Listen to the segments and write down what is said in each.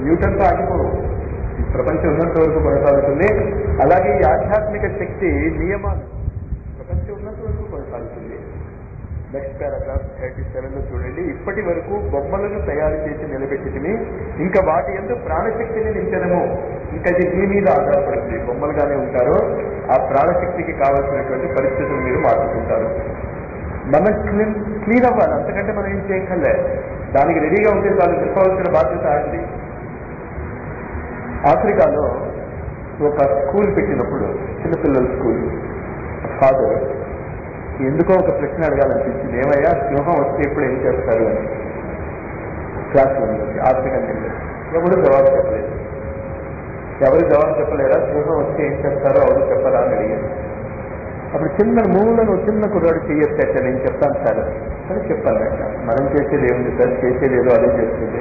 న్యూటన్తో ఆగిపోవు ఈ ప్రపంచం ఉన్నంత వరకు కొనసాగుతుంది అలాగే ఈ ఆధ్యాత్మిక శక్తి నియమాలు ప్రపంచం ఉన్నంత వరకు కొనసాగుతుంది నెక్స్ట్ పారాగ్రాఫ్ థర్టీ సెవెన్ లో చూడండి ఇప్పటి వరకు బొమ్మలను తయారు చేసి నిలబెట్టింది ఇంకా వాటి ఎందు ప్రాణశక్తిని నించడము ఇంకా ఇది మీ మీద ఆధారపడుతుంది బొమ్మలుగానే ఉంటారో ఆ ప్రాణశక్తికి కావలసినటువంటి పరిస్థితులు మీరు మార్చుకుంటారు మనం క్లీన్ క్లీన్ అవ్వాలి అంతకంటే మనం ఏం చేయక్కర్లే దానికి రెడీగా ఉంటే చాలు చెప్పవలసిన బాధ్యత ఆడింది ఆఫ్రికాలో ఒక స్కూల్ పెట్టినప్పుడు చిన్నపిల్లల స్కూల్ ఫాదర్ ఎందుకో ఒక ప్రశ్న అడగాలనిపించింది ఏమయ్యా సింహం వస్తే ఇప్పుడు ఏం చేస్తారు అని క్లాస్ రూమ్లోకి ఆఫ్రికన్ పిల్లలు ఎవరు జవాబు చెప్పలేదు ఎవరు జవాబు చెప్పలేరా సింహం వస్తే ఏం చేస్తారో ఎవరు చెప్పరా అని అడిగారు అప్పుడు చిన్న మూలను చిన్న కుర్రాడు చేయొచ్చు నేను చెప్తాను సార్ అని చెప్పాను అక్క మనం చేసేది ఏముంది సార్ చేసేది ఏదో అదే చేస్తుంది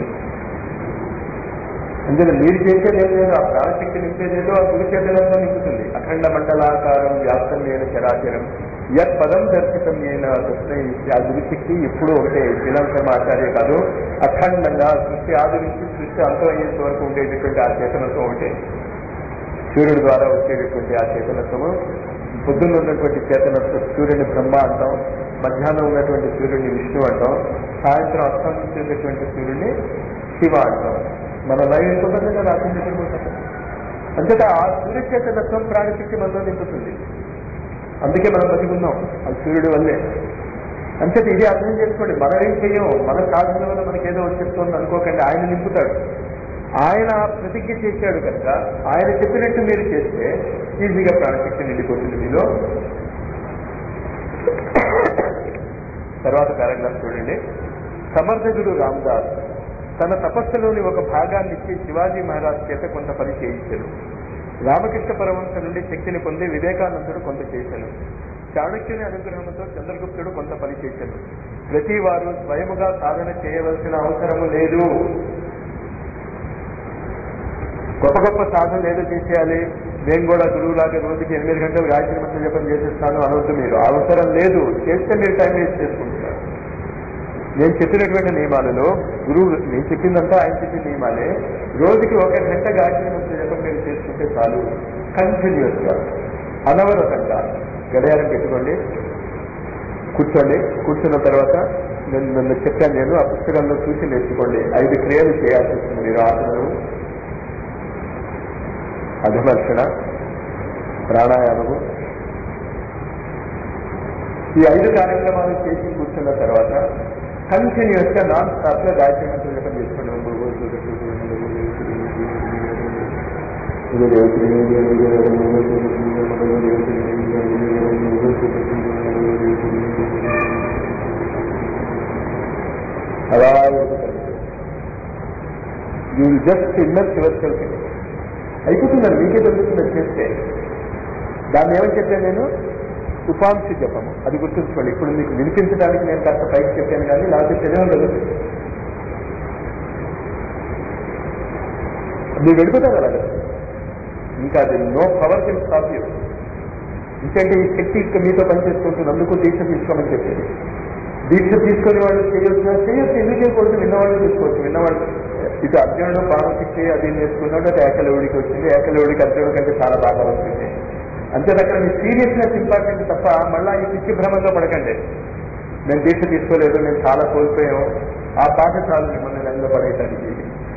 అందుకే మీరు చేసేది ఏం లేదు ఆ ప్రాణశక్తి నింపేదేదో ఆ గురు చేతులంతా నింపుతుంది అఖండ మండలాకారం వ్యాప్తం లేని చరాచరం యత్ పదం దర్శితం అయిన కృష్ణ ఆ గురుశక్తి ఎప్పుడూ ఒకటే శ్రీలంకర్మ ఆచార్య కాదు అఖండంగా సృష్టి ఆది నుంచి సృష్టి అంతం అయ్యేంత వరకు ఉండేటటువంటి ఆ చేతనత్వం ఒకటే సూర్యుడి ద్వారా వచ్చేటటువంటి ఆ చేతనత్వము పొద్దున్న ఉన్నటువంటి చేతనత్వం సూర్యుని బ్రహ్మ అంటాం మధ్యాహ్నం ఉన్నటువంటి సూర్యుడిని విష్ణు అంటాం సాయంత్రం అస్తమించేటటువంటి సూర్యుడిని శివ అంటాం మన లైవ్ ఎంతుంటుంది కదా రాసింది అంతేత ఆ సూర్య చేతనత్వం ప్రాణశక్తి మనలో నింపుతుంది అందుకే మనం బతికున్నాం ఆ సూర్యుడి వల్లే అంచేత ఇది అర్థం చేసుకోండి మనం ఏం చెయ్యం మన సాధన వల్ల మనకేదో వచ్చేస్తుంది అనుకోకండి ఆయన నింపుతాడు ఆయన ప్రతిజ్ఞ చేశాడు కనుక ఆయన చెప్పినట్టు మీరు చేస్తే ఈజీగా ప్రాణశక్తి నిండిపోతుంది మీలో తర్వాత పారాగ్రాఫ్ చూడండి సమర్థకుడు రామ్దాస్ తన తపస్సులోని ఒక భాగాన్ని ఇచ్చి శివాజీ మహారాజ్ చేత కొంత పని చేయించాడు రామకృష్ణ పరమంశ నుండి శక్తిని పొంది వివేకానందుడు కొంత చేశాను చాణక్యుని అనుగ్రహంతో చంద్రగుప్తుడు కొంత పని చేశాను ప్రతి వారు స్వయముగా సాధన చేయవలసిన అవసరము లేదు గొప్ప గొప్ప సాధన ఏదో చేసేయాలి నేను కూడా గురువులాగా రోజుకి ఎనిమిది గంటలు గాయత్రి మంత్రం జపం చేసేస్తాను అనవద్దు మీరు అవసరం లేదు చేస్తే మీరు టైం వేస్ట్ చేసుకుంటున్నారు నేను చెప్పినటువంటి నియమాలలో గురువు నేను చెప్పిందంతా ఆయన చెప్పిన నియమాలే రోజుకి ఒక గంట గాయత్రి మంత్ర జపం మీరు చేసుకుంటే చాలు కంటిన్యూస్ గా అనవరతంగా గడియారం పెట్టుకోండి కూర్చోండి కూర్చున్న తర్వాత నేను నన్ను చెప్పాను నేను ఆ పుస్తకంలో చూసి నేర్చుకోండి ఐదు క్రియలు చేయాల్సి వస్తుంది మీరు ఆసనము అధమర్షణ ప్రాణాయామము ఈ ఐదు కార్యక్రమాలు చేసి కూర్చున్న తర్వాత కంటిన్యూస్ గా నాన్ స్టాప్ గా గాయత్రి మంత్రం జపం చేసుకోండి అలా you will just inner yourself అయిపోతుందండి మీకే తెలుస్తుంది అది చేస్తే దాన్ని ఏమని చెప్పాను నేను ఉపాంశి జపము అది గుర్తుంచుకోండి ఇప్పుడు మీకు వినిపించడానికి నేను కాస్త పైకి చెప్పాను కానీ లేకపోతే తెలియదు మీరు వెళ్ళిపోతారు అలాగే ఇంకా అది no power can stop you ఎందుకంటే ఈ శక్తి ఇక మీతో పనిచేస్తుంటుంది అందుకు దీక్ష తీసుకోమని చెప్పేది దీక్ష తీసుకునే వాళ్ళు చేయొచ్చు చేయొచ్చు ఎందుకు చేయకూడదు విన్నవాళ్ళు తీసుకోవచ్చు విన్నవాళ్ళు ఇటు అర్జునుడు పార్వతికి అది నేర్చుకున్నాడు అది ఏకలవుడికి వచ్చింది ఏకలవుడికి అర్జునుడి కంటే చాలా బాగా వచ్చింది అంతే దగ్గర మీ సీరియస్నెస్ ఇంపార్టెంట్ తప్ప మళ్ళా ఈ పిచ్చి భ్రమంలో పడకండి మేము దీక్ష తీసుకోలేదు మేము చాలా కోల్పోయాం ఆ బాధ చాలు మిమ్మల్ని లైన్లో పడేయడానికి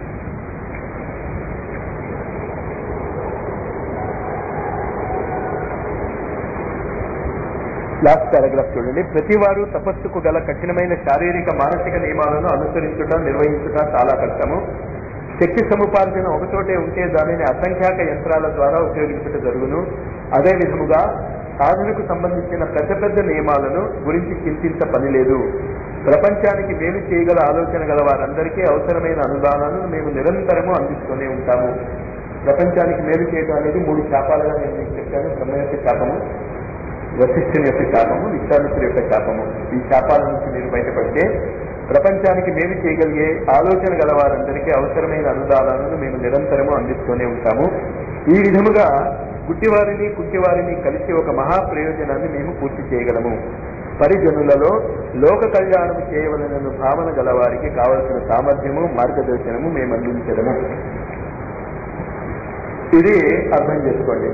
లాస్ట్ పారాగ్రాఫ్ చూడండి ప్రతి వారు తపస్సుకు గల కఠినమైన శారీరక మానసిక నియమాలను అనుసరించుట నిర్వహించుట చాలా కష్టము శక్తి సముపార్జన ఒకచోటే ఉంటే దానిని అసంఖ్యాక యంత్రాల ద్వారా ఉపయోగించుట జరుగును అదే విధముగా సాధనకు సంబంధించిన పెద్ద పెద్ద నియమాలను గురించి చింతించ పని లేదు ప్రపంచానికి మేలు చేయగల ఆలోచన గల వారందరికీ అవసరమైన అనుదానాలను మేము నిరంతరము అందిస్తూనే ఉంటాము ప్రపంచానికి మేలు చేయడం అనేది మూడు శాపాలుగా నేను మీకు చెప్పాను బ్రహ్మ యొక్క శాపము వశిష్ఠుని యొక్క శాపము విశ్వామిత్రుడి యొక్క శాపము ఈ శాపాల నుంచి మీరు బయటపడితే ప్రపంచానికి మేలు చేయగలిగే ఆలోచన గల వారందరికీ అవసరమైన అనుదానాలను మేము నిరంతరము అందిస్తూనే ఉంటాము ఈ విధముగా గుడ్డివారిని కుంటివారిని కలిసి ఒక మహా ప్రయోజనాన్ని మేము పూర్తి చేయగలము పరిజనులలో లోక కళ్యాణం చేయవలనను భావన గలవారికి కావలసిన సామర్థ్యము మార్గదర్శనము మేము అందించడము ఇది అర్థం చేసుకోండి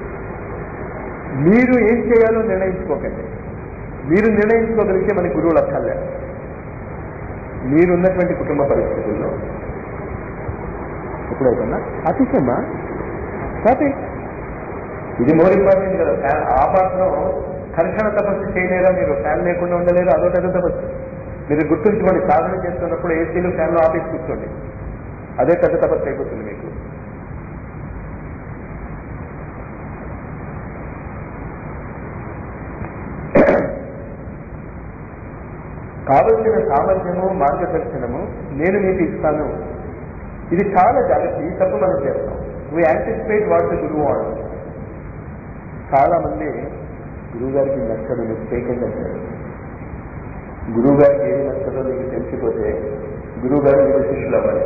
మీరు ఏం చేయాలో నిర్ణయించుకోకండి మీరు నిర్ణయించుకోగలిగితే మన గురువులు అక్కర్లే మీరున్నటువంటి కుటుంబ పరిస్థితుల్లో ఎప్పుడైతున్నా అతిశమ్మా కాపీ ఇది మోర్ ఇంపార్టెంట్ కదా ఫ్యాన్ ఆ మాత్రం కర్షణ తపస్సు చేయలేరా మీరు ఫ్యాన్ లేకుండా ఉండలేరు అదో పెద్ద తపస్సు మీరు గుర్తుంచుకోండి సాధన చేస్తున్నప్పుడు ఏసీలు ఫ్యాన్లు ఆఫీస్ కూర్చోండి అదే పెద్ద తపస్సు అయిపోతుంది మీకు కావలసిన సామర్థ్యము మార్గదర్శనము నేను మీకు ఇస్తాను ఇది చాలా జాగ్రత్త ఈ తప్పు మనం చేస్తాం వీ యాంటిసిపేట్ వాట్ ద గురువు వాడు చాలా మంది గురువు గారికి నచ్చదు మిస్టేక్ అని అంటారు గురువు గారికి ఏది నచ్చదో మీకు తెలిసిపోతే గురువు గారు మీరు శిష్యులు అవ్వాలి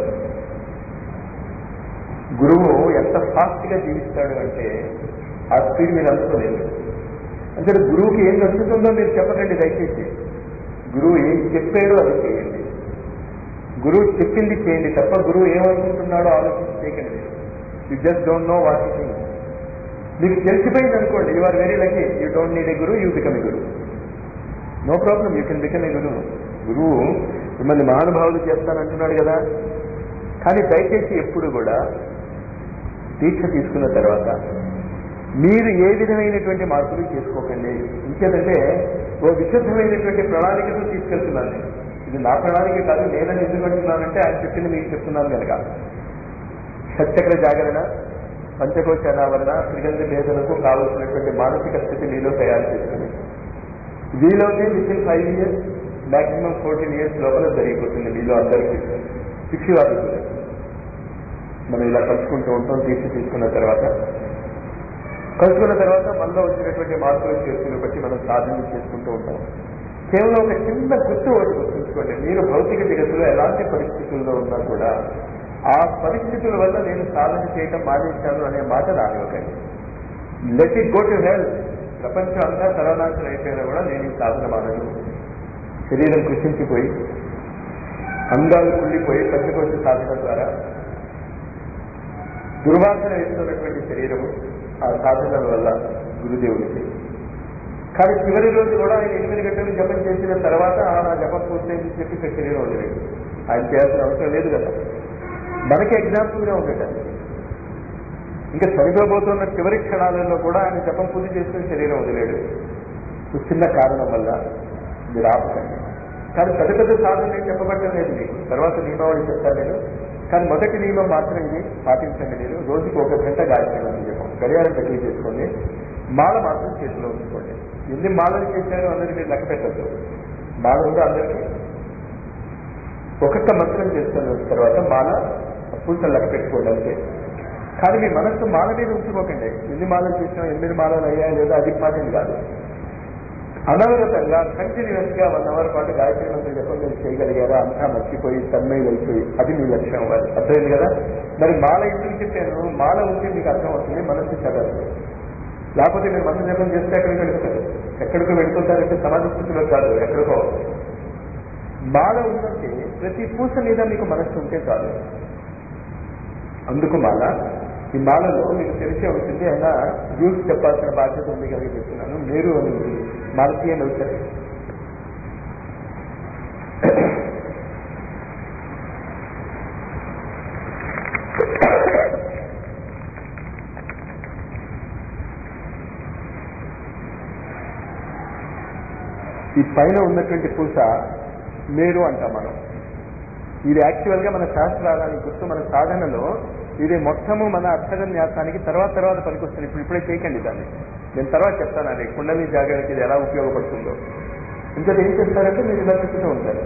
గురువు ఎంత ఫాస్ట్ గా జీవిస్తాడు అంటే ఆ స్పీడ్ మీరు అందుకోలేదు అంటే గురువుకి ఏం నచ్చుతుందో మీరు చెప్పకండి దయచేసి గురువు ఏం చెప్పాడో అది చేయండి గురువు చెప్పింది చేయండి తప్ప గురువు ఏమనుకుంటున్నాడో ఆలోచించి చేయకండి you just don't know what thing మీకు తెలిసిపోయింది అనుకోండి you are very lucky you don't need a guru you become a guru no problem you can become a guru గురువు మిమ్మల్ని మహానుభావులు చేస్తానంటున్నాడు కదా కానీ దయచేసి ఎప్పుడు కూడా దీక్ష తీసుకున్న తర్వాత మీరు ఏ విధమైనటువంటి మార్పులు చేసుకోకండి ఇంకేదంటే ఓ విశుద్ధమైనటువంటి ప్రణాళికతో తీసుకెళ్తున్నాను నేను ఇది నా ప్రణాళిక కాదు నేనని ఎందుకు అంటున్నానంటే ఆయన చెప్పింది మీకు చెప్తున్నాను కనుక షట్చక్ర జాగరణ పంచకోశ అనావరణ త్రిగంధ భేదనకు కావలసినటువంటి మానసిక స్థితి మీలో తయారు చేసుకుని వీలోనే within five years maximum fourteen years లోపల జరిగిపోతుంది మీలో అందరికీ శిక్షివాది కూడా మనం ఇలా కలుసుకుంటూ ఉంటాం తీర్చి తీసుకున్న తర్వాత కలుసుకున్న తర్వాత మనలో వచ్చినటువంటి మార్పులు చేతులు బట్టి మనం సాధన చేసుకుంటూ ఉంటాం కేవలం ఒక చిన్న గుర్తు ఒకటి గుర్తుంచుకోండి మీరు భౌతిక జగత్తులో ఎలాంటి పరిస్థితుల్లో ఉన్నా కూడా ఆ పరిస్థితుల వల్ల నేను సాధన చేయటం మానేశాను అనే మాట రానివ్వకండి let it go to health ప్రపంచం అంతా సర్వనాశనం అయిపోయినా కూడా నేను ఈ సాధన మానను శరీరం కృషించిపోయి అంగాలు కుళ్ళిపోయి పంచకోశ సాధన ద్వారా దుర్వాసన వేస్తున్నటువంటి శరీరము ఆ సాధనల వల్ల గురుదేవుడికి కానీ చివరి రోజు కూడా ఆయన ఎనిమిది గంటలు జపం చేసిన తర్వాత ఆ నా జపం పూర్తయింది చెప్పి ఇక శరీరం వదిలేదు ఆయన చేయాల్సిన అవసరం లేదు కదా మనకి ఎగ్జాంపుల్ గా ఉండటం ఇంకా చనిపోబోతున్న చివరి క్షణాలలో కూడా ఆయన జపం పూజ చేసుకుని శరీరం వదిలేడు ఒక చిన్న కారణం వల్ల మీరు ఆపకండి కానీ పెద్ద పెద్ద సాధనలు ఏం చెప్పబట్టం లేదు మీకు తర్వాత నియమావళి చెప్తాను నేను కానీ మొదటి నియమం మాత్రం ఇది పాటించండి మీరు రోజుకి ఒక గంట గాయత్రి మంత్రం చెప్పం గడియారం పెట్టి చేసుకోండి మాల మాత్రం చేతిలో ఉంచుకోండి ఎన్ని మాలలు చేశారో అందరికీ మీరు లెక్క పెట్టద్దు మాల ఉందా అందరికీ ఒక్కొక్క మంత్రం చేసుకున్న తర్వాత మాల పూర్తి లెక్క పెట్టుకోండి అంతే కానీ మీ మనస్సు మాల మీద ఉంచుకోకండి ఎన్ని మాలలు చేసినా ఎనిమిది మాలలు అయ్యాయా లేదా అది మాటలు కాదు అనవరతంగా కంటిన్యూస్ గా వన్ అవర్ పాటు గాయత్రి మంత్రి జపం మీరు చేయగలిగారా అంతా మర్చిపోయి తన్మయి అయిపోయి అది మీ లక్ష్యం అవ్వాలి అర్థమైంది కదా మరి మాల ఎందుకు చెప్పాను మాల ఉంటే మీకు అర్థం అవుతుంది మనస్సు చదవదు లేకపోతే మీరు మంత్ర జపం చేస్తే ఎక్కడికి వెళ్తారు ఎక్కడికో వెళ్ళిపోతారంటే సమాజ స్థితిలో కాదు ఎక్కడికో మాల ఉందంటే ప్రతి పూస మీద మీకు మనస్సు ఉంటే చాలు అందుకు మాల ఈ మాలలో మీకు తెలిసే ఉంటుంది అయినా రూల్స్ చెప్పాల్సిన బాధ్యత ఉంది కనుక చెప్తున్నాను మీరు అని మాలతీయ నౌకరి ఈ పైన ఉన్నటువంటి పూస మేరు అంటాం మనం ఇది యాక్చువల్ గా మన శాస్త్రాలకు గుర్తు మన సాధనలో ఇది మొత్తము మన అక్షర న్యాసానికి తర్వాత తర్వాత పనికొస్తుంది ఇప్పుడు ఇప్పుడే చేయకండి దాన్ని నేను తర్వాత చెప్తాను అది కుండలి జాగ్రత్తకి ఇది ఎలా ఉపయోగపడుతుందో ఇంకా ఏం చేస్తారంటే మీరు ఇలా చెప్తూ ఉంటారు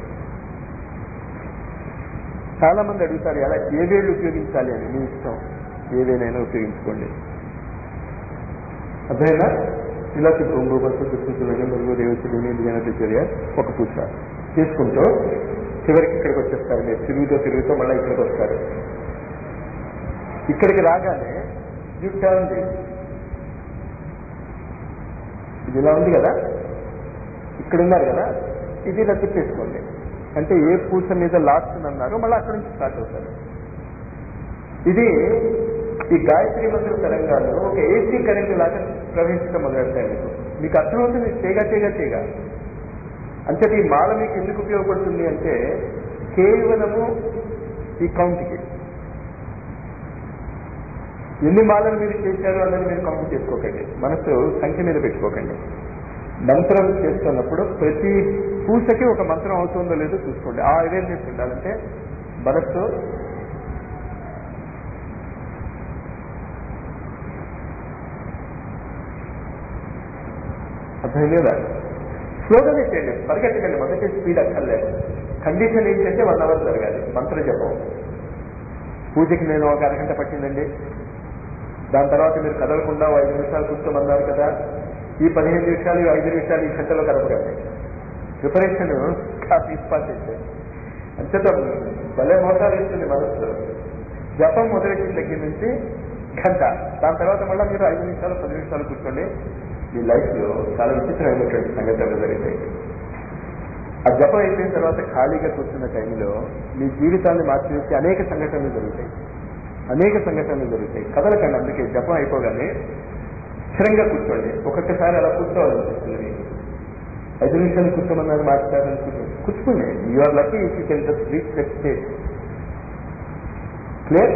చాలా మంది అడుగుతారు ఎలా ఏ వేళ్ళు ఉపయోగించాలి అని మీ ఇష్టం ఏవేనైనా ఉపయోగించుకోండి అర్థమైనా ఇలా కుంభు బస్సు దుస్తులని మరియు దేవస్థుని దిగనచర్య ఒక పూజ చేసుకుంటూ చివరికి ఇక్కడికి వచ్చేస్తారు మీరు తిరుగుతూ తిరుగుతూ మళ్ళీ ఇక్కడికి వస్తారు ఇక్కడికి రాగానే యూ టర్న్ ఇది ఇలా ఉంది కదా ఇక్కడ ఉన్నారు కదా ఇది ఇలా తిప్పేసుకోండి అంటే ఏ పూస మీద లాస్ట్ అన్నారో మళ్ళీ అక్కడి నుంచి స్టార్ట్ అవుతారు ఇది ఈ గాయత్రి మంత్ర తరంగాల్లో ఒక ఏసీ కరెంట్ లాగా ప్రవహించడం మొదలెడతాయి మీకు మీకు అర్థమవుతుంది చేయగా చేయగా చేయగా అంతటి ఈ మాల మీకు ఎందుకు ఉపయోగపడుతుంది అంటే కేవలము ఈ కౌంట్కి ఎన్ని మాలలు మీరు చేశారు అన్నది మీరు కౌంట్ చేసుకోకండి మనసు సంఖ్య మీద పెట్టుకోకండి మంత్రం చేస్తున్నప్పుడు ప్రతి పూసకి ఒక మంత్రం అవుతుందో లేదో చూసుకోండి ఆ అవేర్నెస్ ఉండాలంటే మనస్సు అర్థం లేదా స్లోగానే చేయండి పరిగెట్టకండి మొదటి స్పీడ్ అక్కర్లేదు కండిషన్ ఏంటంటే వన్ అవర్ జరగాలి మంత్ర జపం పూజకి నేను ఒక అరగంట పట్టిందండి దాని తర్వాత మీరు కదలకుండా ఓ ఐదు నిమిషాలు కూర్చోమన్నారు కదా ఈ పదిహేను నిమిషాలు ఈ ఐదు నిమిషాలు ఈ గంటలో కదపకండి ప్రిపరేషన్ కాస్త ఇస్పాట్ చేశారు అంతేత భలే మోసాలు ఇస్తుంది మనస్సు జపం మొదలెట్టిన దగ్గర నుంచి గంట దాని తర్వాత మళ్ళీ మీరు ఐదు నిమిషాలు పది నిమిషాలు కూర్చోండి మీ లైఫ్ లో చాలా విచిత్రమైనటువంటి సంఘటనలు జరుగుతాయి ఆ జపం అయిపోయిన తర్వాత ఖాళీగా కూర్చున్న టైంలో మీ జీవితాన్ని మార్చివేసి అనేక సంఘటనలు జరుగుతాయి అనేక సంఘటనలు జరుగుతాయి కదలకండి అందుకే జపం అయిపోగానే స్థిరంగా కూర్చోండి ఒక్కొక్కసారి అలా కూర్చోవాలనిపిస్తుంది మీకు ఐదు నిమిషాలు కూర్చోమన్నారు మాట్లాడాలని కూర్చోండి కూర్చోండి you are lucky if you can just reach that state clear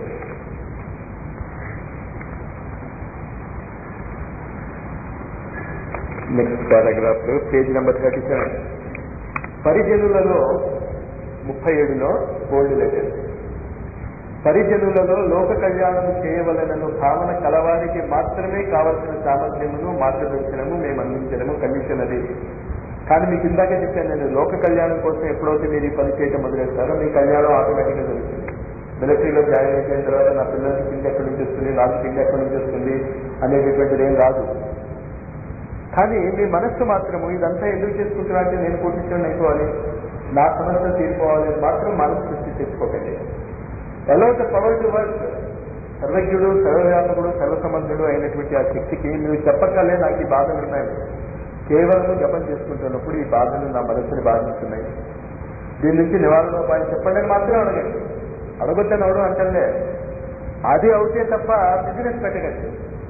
next paragraph page number thirty seven పరిజనులలో ముప్పై ఏడులో బోల్డ్ లెటర్ పరిజనులలో లోక కళ్యాణం చేయవలనను భావన కలవారికి మాత్రమే కావలసిన సామర్థ్యమును మార్గదర్శనము మేము అందించడము కండిషన్ అది కానీ మీకు ఇందాకే చెప్పాను నేను లోక కళ్యాణం కోసం ఎప్పుడైతే మీరు ఈ పని చేయటం మొదలెడతారో మీ కళ్యాణం ఆటోమేటిక్గా జరుగుతుంది మిలిటరీలో జాయిన్ అయిపోయిన తర్వాత నా పిల్లలకి కింద ఎక్కడి నుంచి వస్తుంది నాకు కింద ఎక్కడి నుంచి వస్తుంది అనేటటువంటిది ఏం రాదు కానీ మీ మనస్సు మాత్రము ఇదంతా ఎందుకు చేసుకుంటున్నా అంటే నేను కోటీశ్వరుని అయిపోవాలి నా సమస్య తీరిపోవాలి మాత్రం మనసు సృష్టి తెచ్చుకోకండి ఎలా ద పవర్ టు వర్క్ సర్వజ్ఞుడు సర్వవ్యాపకుడు సర్వసమర్థుడు అయినటువంటి ఆ శక్తికి నువ్వు చెప్పక్కలే నాకు ఈ బాధలు ఉన్నాయి కేవలం జపం చేసుకుంటున్నప్పుడు ఈ బాధలు నా మనస్సుని బాధిస్తున్నాయి దీని నుంచి నివారణ ఉపాయం చెప్పండి అని మాత్రం అడగండి అడగొద్దని అవడం అంటే అది అవుతే తప్ప బిజినెస్ పెట్టకండి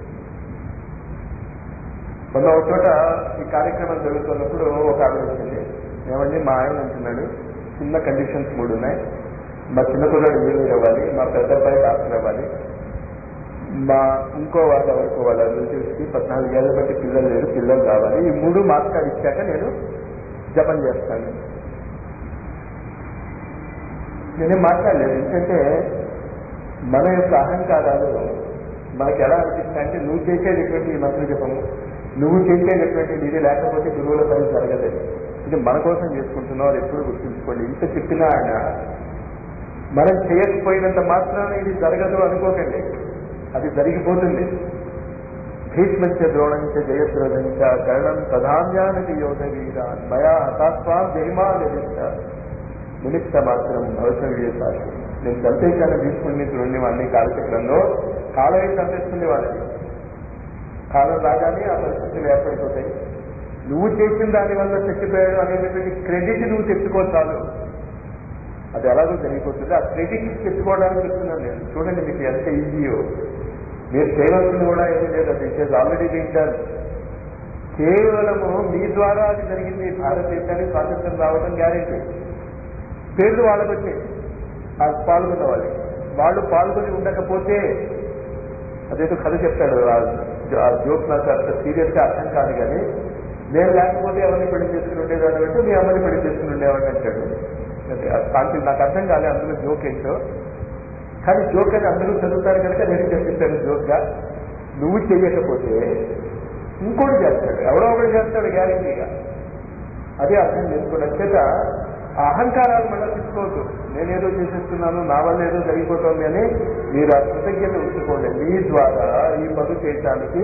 మొన్న ఒక చోట ఈ కార్యక్రమం జరుగుతున్నప్పుడు ఒక ఆవిడ వచ్చింది ఏమండి మా ఆయన అంటున్నాడు చిన్న కండిషన్స్ మూడు ఉన్నాయి మా చిన్న కుర్రాడు ఇంజనీర్ అవ్వాలి మా పెద్ద అబ్బాయి డాక్టర్ అవ్వాలి మా ఇంకో వాళ్ళ వరకు వాళ్ళ రిలేటివ్స్కి పద్నాలుగు ఏళ్ళ బట్టి పిల్లలు లేరు పిల్లలు కావాలి ఈ మూడు మార్క్స్ కార్డు ఇచ్చాక నేను జపం చేస్తాను నేనేం మాట్లాడలేదు ఎందుకంటే మన యొక్క అహంకారాలు మనకి ఎలా అనిపిస్తాయంటే నువ్వు చేసేటటువంటి ఈ మంత్ర జపము నువ్వు చేసేటటువంటి ఇది లేకపోతే గురువుల పని జరగదు ఇది మన కోసం చేసుకుంటున్నావు అది ఎప్పుడు గుర్తుంచుకోండి ఇంత చెప్పినా ఆయన మనం చేయకపోయినంత మాత్రాన ఇది జరగదు అనుకోకండి అది జరిగిపోతుంది భీష్మంచ ద్రోణంచ జయద్రథంచ కర్ణం తధాన్యానికి యోధ వీర మయా హతాత్వాం జయమా లభించ నిమిత్త మాత్రం భవితవ్య సాక్షి నేను చంపేశాను భీష్ముడిని ద్రోణి వాడిని కాలచక్రంలో కాలమే చంపేస్తుంది వాళ్ళని కాలం రాగానే ఆ పరిస్థితులు ఏర్పడిపోతాయి నువ్వు చేసిన దాని వల్ల చచ్చిపోయాడు అనేటటువంటి క్రెడిట్ నువ్వు తెచ్చుకో చాలు అది ఎలాగో జరిగిపోతుంది ఆ క్రెడిట్ తెచ్చుకోవడానికి చెప్తున్నాను నేను చూడండి మీకు ఎంత ఈజీయో మీరు చేయవలసింది కూడా ఏమీ లేదు అది ఇట్ ఆల్రెడీ బీన్ డన్ కేవలము మీ ద్వారా అది జరిగింది భారతదేశానికి స్వాతంత్రం రావడం గ్యారెంటీ పేర్లు వాళ్ళకి వచ్చాయి ఆ పాల్గొన్న వాళ్ళకి వాళ్ళు పాల్గొని ఉండకపోతే అదేదో కథ చెప్తాడు ఆ జోక్ నాకు అంత సీరియస్ గా అర్థం కాదు కానీ నేను లేకపోతే ఎవరిని పెళ్లి చేసుకుని ఉండేదాన్ని అంటే మీ అమ్మని పెళ్లి చేసుకుని ఉండేవాడిని అంటాడు అంటే ఆ కాంతి నాకు అర్థం కాలే అందులో జోక్ ఏంటో కానీ జోక్ అని అందరూ చదువుతారు కనుక నేను చెప్పిస్తాను జోక్ గా నువ్వు చెయ్యకపోతే ఇంకోటి చేస్తాడు ఎవడో ఒకటి చేస్తాడు గ్యారంటీగా అదే అర్థం చేసుకోవడం చేత ఆ అహంకారాలు మళ్ళీ తీసుకోవద్దు నేనేదో చేసేస్తున్నాను నా వల్ల ఏదో జరిగిపోతుంది అని మీరు ఆ కృతజ్ఞత ఉంచుకోండి మీ ద్వారా ఈ పనులు చేయటానికి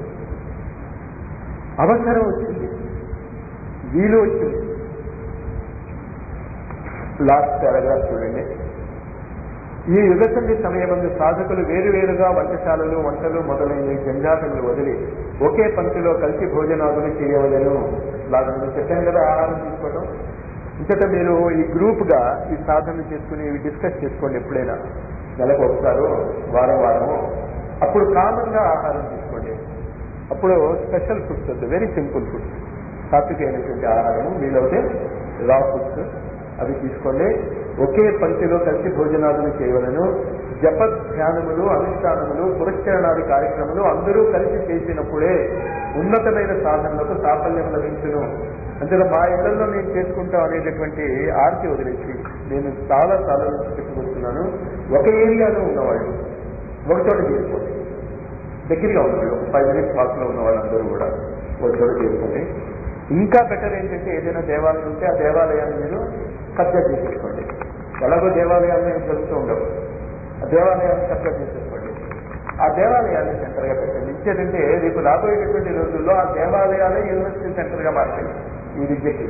అవసరం వచ్చింది వీలు వచ్చింది లాస్ట్ పారాగ్రాఫ్ చూడండి ఈ యుగసంధి సమయమందు సాధకులు వేరువేరుగా వంటశాలలు వంటలు మొదలైన జంజాటములు వదిలి ఒకే పంక్తిలో కలిసి భోజనాదులు చేయవలను లాగా నేను చెప్పాను కదా ఆహారం తీసుకోవడం ఇంతట మీరు ఈ గ్రూప్ గా ఈ సాధనలు చేసుకుని ఇవి డిస్కస్ చేసుకోండి ఎప్పుడైనా నెలకు ఒకసారి వారం వారము అప్పుడు కామన్ గా ఆహారం తీసుకోండి అప్పుడు స్పెషల్ ఫుడ్స్ వద్దు వెరీ సింపుల్ ఫుడ్స్ సాత్వికమైనటువంటి ఆహారము వీలవుతే రా ఫుడ్స్ అవి తీసుకోండి ఒకే పంక్తిలో కలిసి భోజనాదులు చేయవలను జప ధ్యానములు అనుష్ఠానములు పురస్కరణాది కార్యక్రమాలు అందరూ కలిసి చేసినప్పుడే ఉన్నతమైన సాధనలకు సాఫల్యం లభించును అంటే మా ఇళ్లలో నేను చేసుకుంటాం అనేటటువంటి ఆర్తి వదిలేసి నేను చాలా చాలా చెప్పుకొస్తున్నాను ఒక ఏరియాలో ఉన్నవాళ్ళు ఒక చోట చేసుకోండి దగ్గరగా ఉన్నవాళ్ళు ఫైవ్ మినిట్స్ వాక్ లో ఉన్న వాళ్ళందరూ కూడా ఒక చోట చేసుకోండి ఇంకా బెటర్ ఏంటంటే ఏదైనా దేవాలయం ఉంటే ఆ దేవాలయాన్ని మీరు కబ్జా చేసేసుకోండి ఎలాగో దేవాలయాన్ని జరుగుతూ ఉండవు ఆ దేవాలయాన్ని కబ్జా చేసేసుకోండి ఆ దేవాలయాన్ని సెంటర్ గా పెట్టండి ఇచ్చేదంటే రేపు రాబోయేటటువంటి రోజుల్లో ఆ దేవాలయాలే యూనివర్సిటీ సెంటర్ గా మారుతాయి ఈ విద్యకి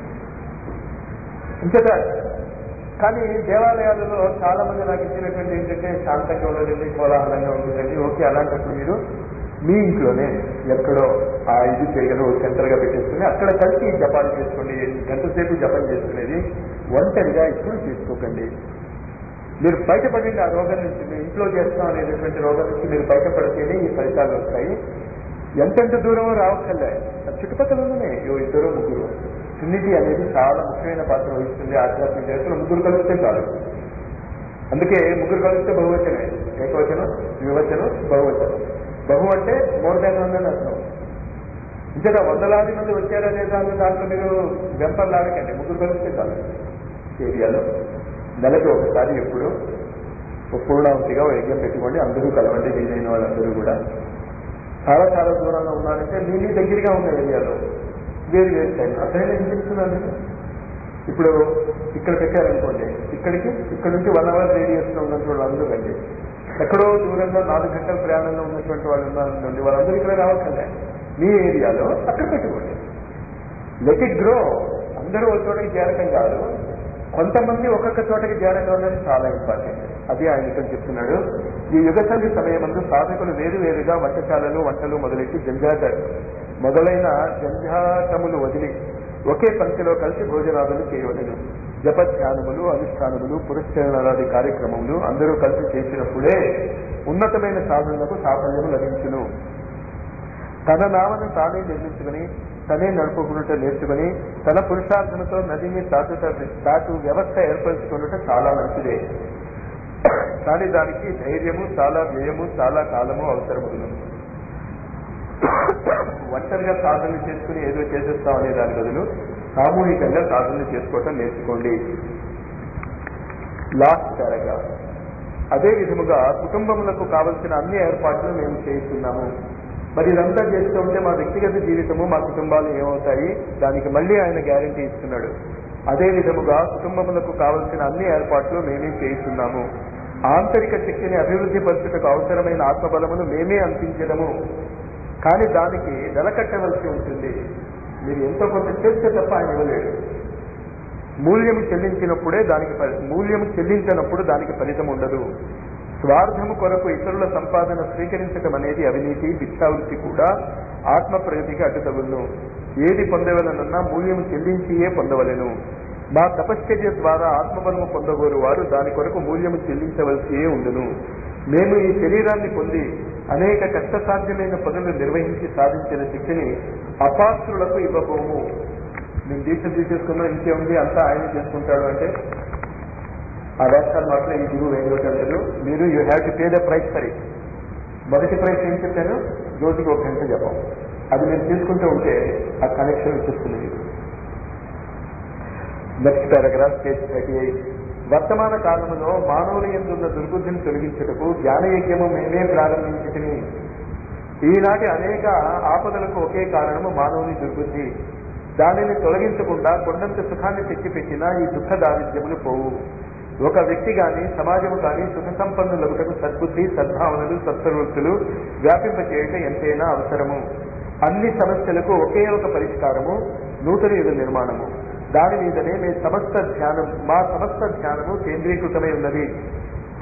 ఇంతట కానీ దేవాలయాలలో చాలా మంది నాకు ఇచ్చినటువంటి ఏంటంటే శాంతంగా ఉండదండి కోలాహలంగా ఉంటుందండి ఓకే అలాంటప్పుడు మీరు మీ ఇంట్లోనే ఎక్కడో ఆ ఇది చేయగలరు సెంటర్ గా పెట్టేసుకుని అక్కడ కలిసి జపాలు చేసుకోండి గంట సేపు జపం చేసుకునేది ఒంటరిగా ఇప్పుడు చేసుకోకండి మీరు బయటపడండి ఆ రోగం నుంచి మీరు ఇంట్లో చేస్తాం అనేటటువంటి రోగం నుంచి మీరు బయటపడితేనే ఈ ఫలితాలు వస్తాయి ఎంతెంత దూరం రావక్కర్లే అది చుట్టుపక్కల ఉన్నాయి ఓ ఇద్దరు ముగ్గురు ట్రినిటీ అనేది చాలా ముఖ్యమైన పాత్ర వహిస్తుంది ఆధ్యాత్మిక జగత్తులో ముగ్గురు కలిస్తే చాలు అందుకే ముగ్గురు కలిస్తే బహువచనమే ఏకవచనం ద్వివచనం బహువచనం బహు అంటే మోర్ దాన్ వన్ అని అర్థం ఇంకా వందలాది మంది వచ్చారా లేదా అనే దాంట్లో మీరు వెంపర్లాడకండి ముగ్గురు కలిస్తే చాలు ఏరియాలో నెలకి ఒకసారి ఎప్పుడు ఒక పూర్ణావతిగా ఒక యజ్ఞం పెట్టుకోండి అందరూ కలవండి వీలైన వాళ్ళందరూ కూడా చాలా చాలా దూరంలో ఉన్నారంటే మీ మీ దగ్గరగా ఉన్న ఏరియాలో వేరు వేరు టైం అర్థమైనా ఏం చెప్తున్నాను నేను ఇప్పుడు ఇక్కడ పెట్టారనుకోండి ఇక్కడికి ఇక్కడ నుంచి వన్ అవర్ రేడియస్ లో ఉన్నటువంటి వాళ్ళందరూ రండి ఎక్కడో దూరంగా నాలుగు గంటల ప్రయాణంలో ఉన్నటువంటి వాళ్ళు ఉన్నారనుకోండి వాళ్ళందరూ ఇక్కడ రావట్లే మీ ఏరియాలో అక్కడ పెట్టుకోండి లెట్ ఇట్ గ్రో అందరూ ఒక చోటకి చేరటం కాదు కొంతమంది ఒక్కొక్క చోటకి చేరటం అనేది చాలా ఇంపార్టెంట్ అది ఆయన ఇక్కడ చెప్తున్నాడు ఈ యుగసంధి సమయమందు సాధకులు వేరు వేరుగా వంటశాలలు వంటలు మొదలెట్టి జంజాట మొదలైన జంజాటములు వదిలి ఒకే పంక్తిలో కలిసి భోజనాదులు చేయవలను జప ధ్యానములు అనుష్ఠానములు పురస్కరణాది కార్యక్రమములు అందరూ కలిసి చేసినప్పుడే ఉన్నతమైన సాధనలకు సాఫల్యము లభించును తన నామను తానే నిర్మించుకుని తనే నడుపుకున్నట్టు నేర్చుకుని తన పురుషార్థనతో నదిని దాటుట దాటు వ్యవస్థ ఏర్పరచుకున్నట్టు చాలా మంచిదే కానీ దానికి ధైర్యము చాలా వ్యయము చాలా కాలము అవసరమును ఒంటరిగా సాధనలు చేసుకుని ఏదో చేసేస్తాం అనే దాని బదులు సామూహికంగా సాధనలు చేసుకోవటం నేర్చుకోండి లాస్ట్ పారాగ్రాఫ్ అదే విధముగా కుటుంబములకు కావలసిన అన్ని ఏర్పాట్లు మేము చేస్తున్నాము మరి ఇదంతా చేస్తూ ఉంటే మా వ్యక్తిగత జీవితము మా కుటుంబాలు ఏమవుతాయి దానికి మళ్ళీ ఆయన గ్యారంటీ ఇస్తున్నాడు అదే విధముగా కుటుంబములకు కావలసిన అన్ని ఏర్పాట్లు మేమే చేయిస్తున్నాము ఆంతరిక శక్తిని అభివృద్ధి పరచుటకు అవసరమైన ఆత్మబలమును మేమే అందించడము కానీ దానికి వెలకట్టవలసి ఉంటుంది మీరు ఎంతో కొంత చేస్తే తప్ప ఆయన ఇవ్వలేడు మూల్యము చెల్లించినప్పుడే దానికి ఫలి- మూల్యము చెల్లించినప్పుడు దానికి ఫలితం ఉండదు స్వార్థము కొరకు ఇతరుల సంపాదన స్వీకరించడం అనేది అవినీతి భిక్షావృత్తి కూడా ఆత్మ ప్రగతికి అడ్డుతగును ఏది పొందవలనన్నా మూల్యము చెల్లించియే పొందవలెను మా తపశ్చర్య ద్వారా ఆత్మబలము పొందగోరు వారు దాని కొరకు మూల్యము చెల్లించవలసియే ఉండును మేము ఈ శరీరాన్ని పొంది అనేక కష్టసాధ్యమైన పనులు నిర్వహించి సాధించిన శక్తిని అపాత్రులకు ఇవ్వబోము మేము దీక్ష తీసేసుకున్నాం ఇంకేముంది అంతా ఆయన చేసుకుంటాడు అంటే ఆ రాష్ట్రాలు మాత్రం ఈ గురువు ఏం అంటారు మీరు you have to pay the price for it మొదటి ప్రైస్ ఏం చెప్పాను రోజుకి ఒక గంట జపం అది మీరు తీసుకుంటూ ఉంటే ఆ కనెక్షన్ వచ్చేస్తుంది మీకు next paragraph page thirty eight వర్తమాన కాలంలో మానవుల ఎందున్న దుర్బుద్ధిని తొలగించుటకు జ్ఞానయజ్ఞము మేమే ప్రారంభించుకుని ఈనాటి అనేక ఆపదలకు ఒకే కారణము మానవుని దుర్బుద్ధి దానిని తొలగించకుండా కొండంత సుఖాన్ని తెచ్చిపెట్టినా ఈ దుఃఖ దారిద్ర్యములు పోవు ఒక వ్యక్తి గాని సమాజము కానీ సుఖ సంపన్నులగుటకు సద్బుద్ధి సద్భావనలు సత్ప్రవృత్తులు వ్యాపింపచేయటం ఎంతైనా అవసరము అన్ని సమస్యలకు ఒకే ఒక పరిష్కారము నూతన యుగ నిర్మాణము దాని మీదనే మీ సమస్త ధ్యానం మా సమస్త ధ్యానము కేంద్రీకృతమై ఉన్నది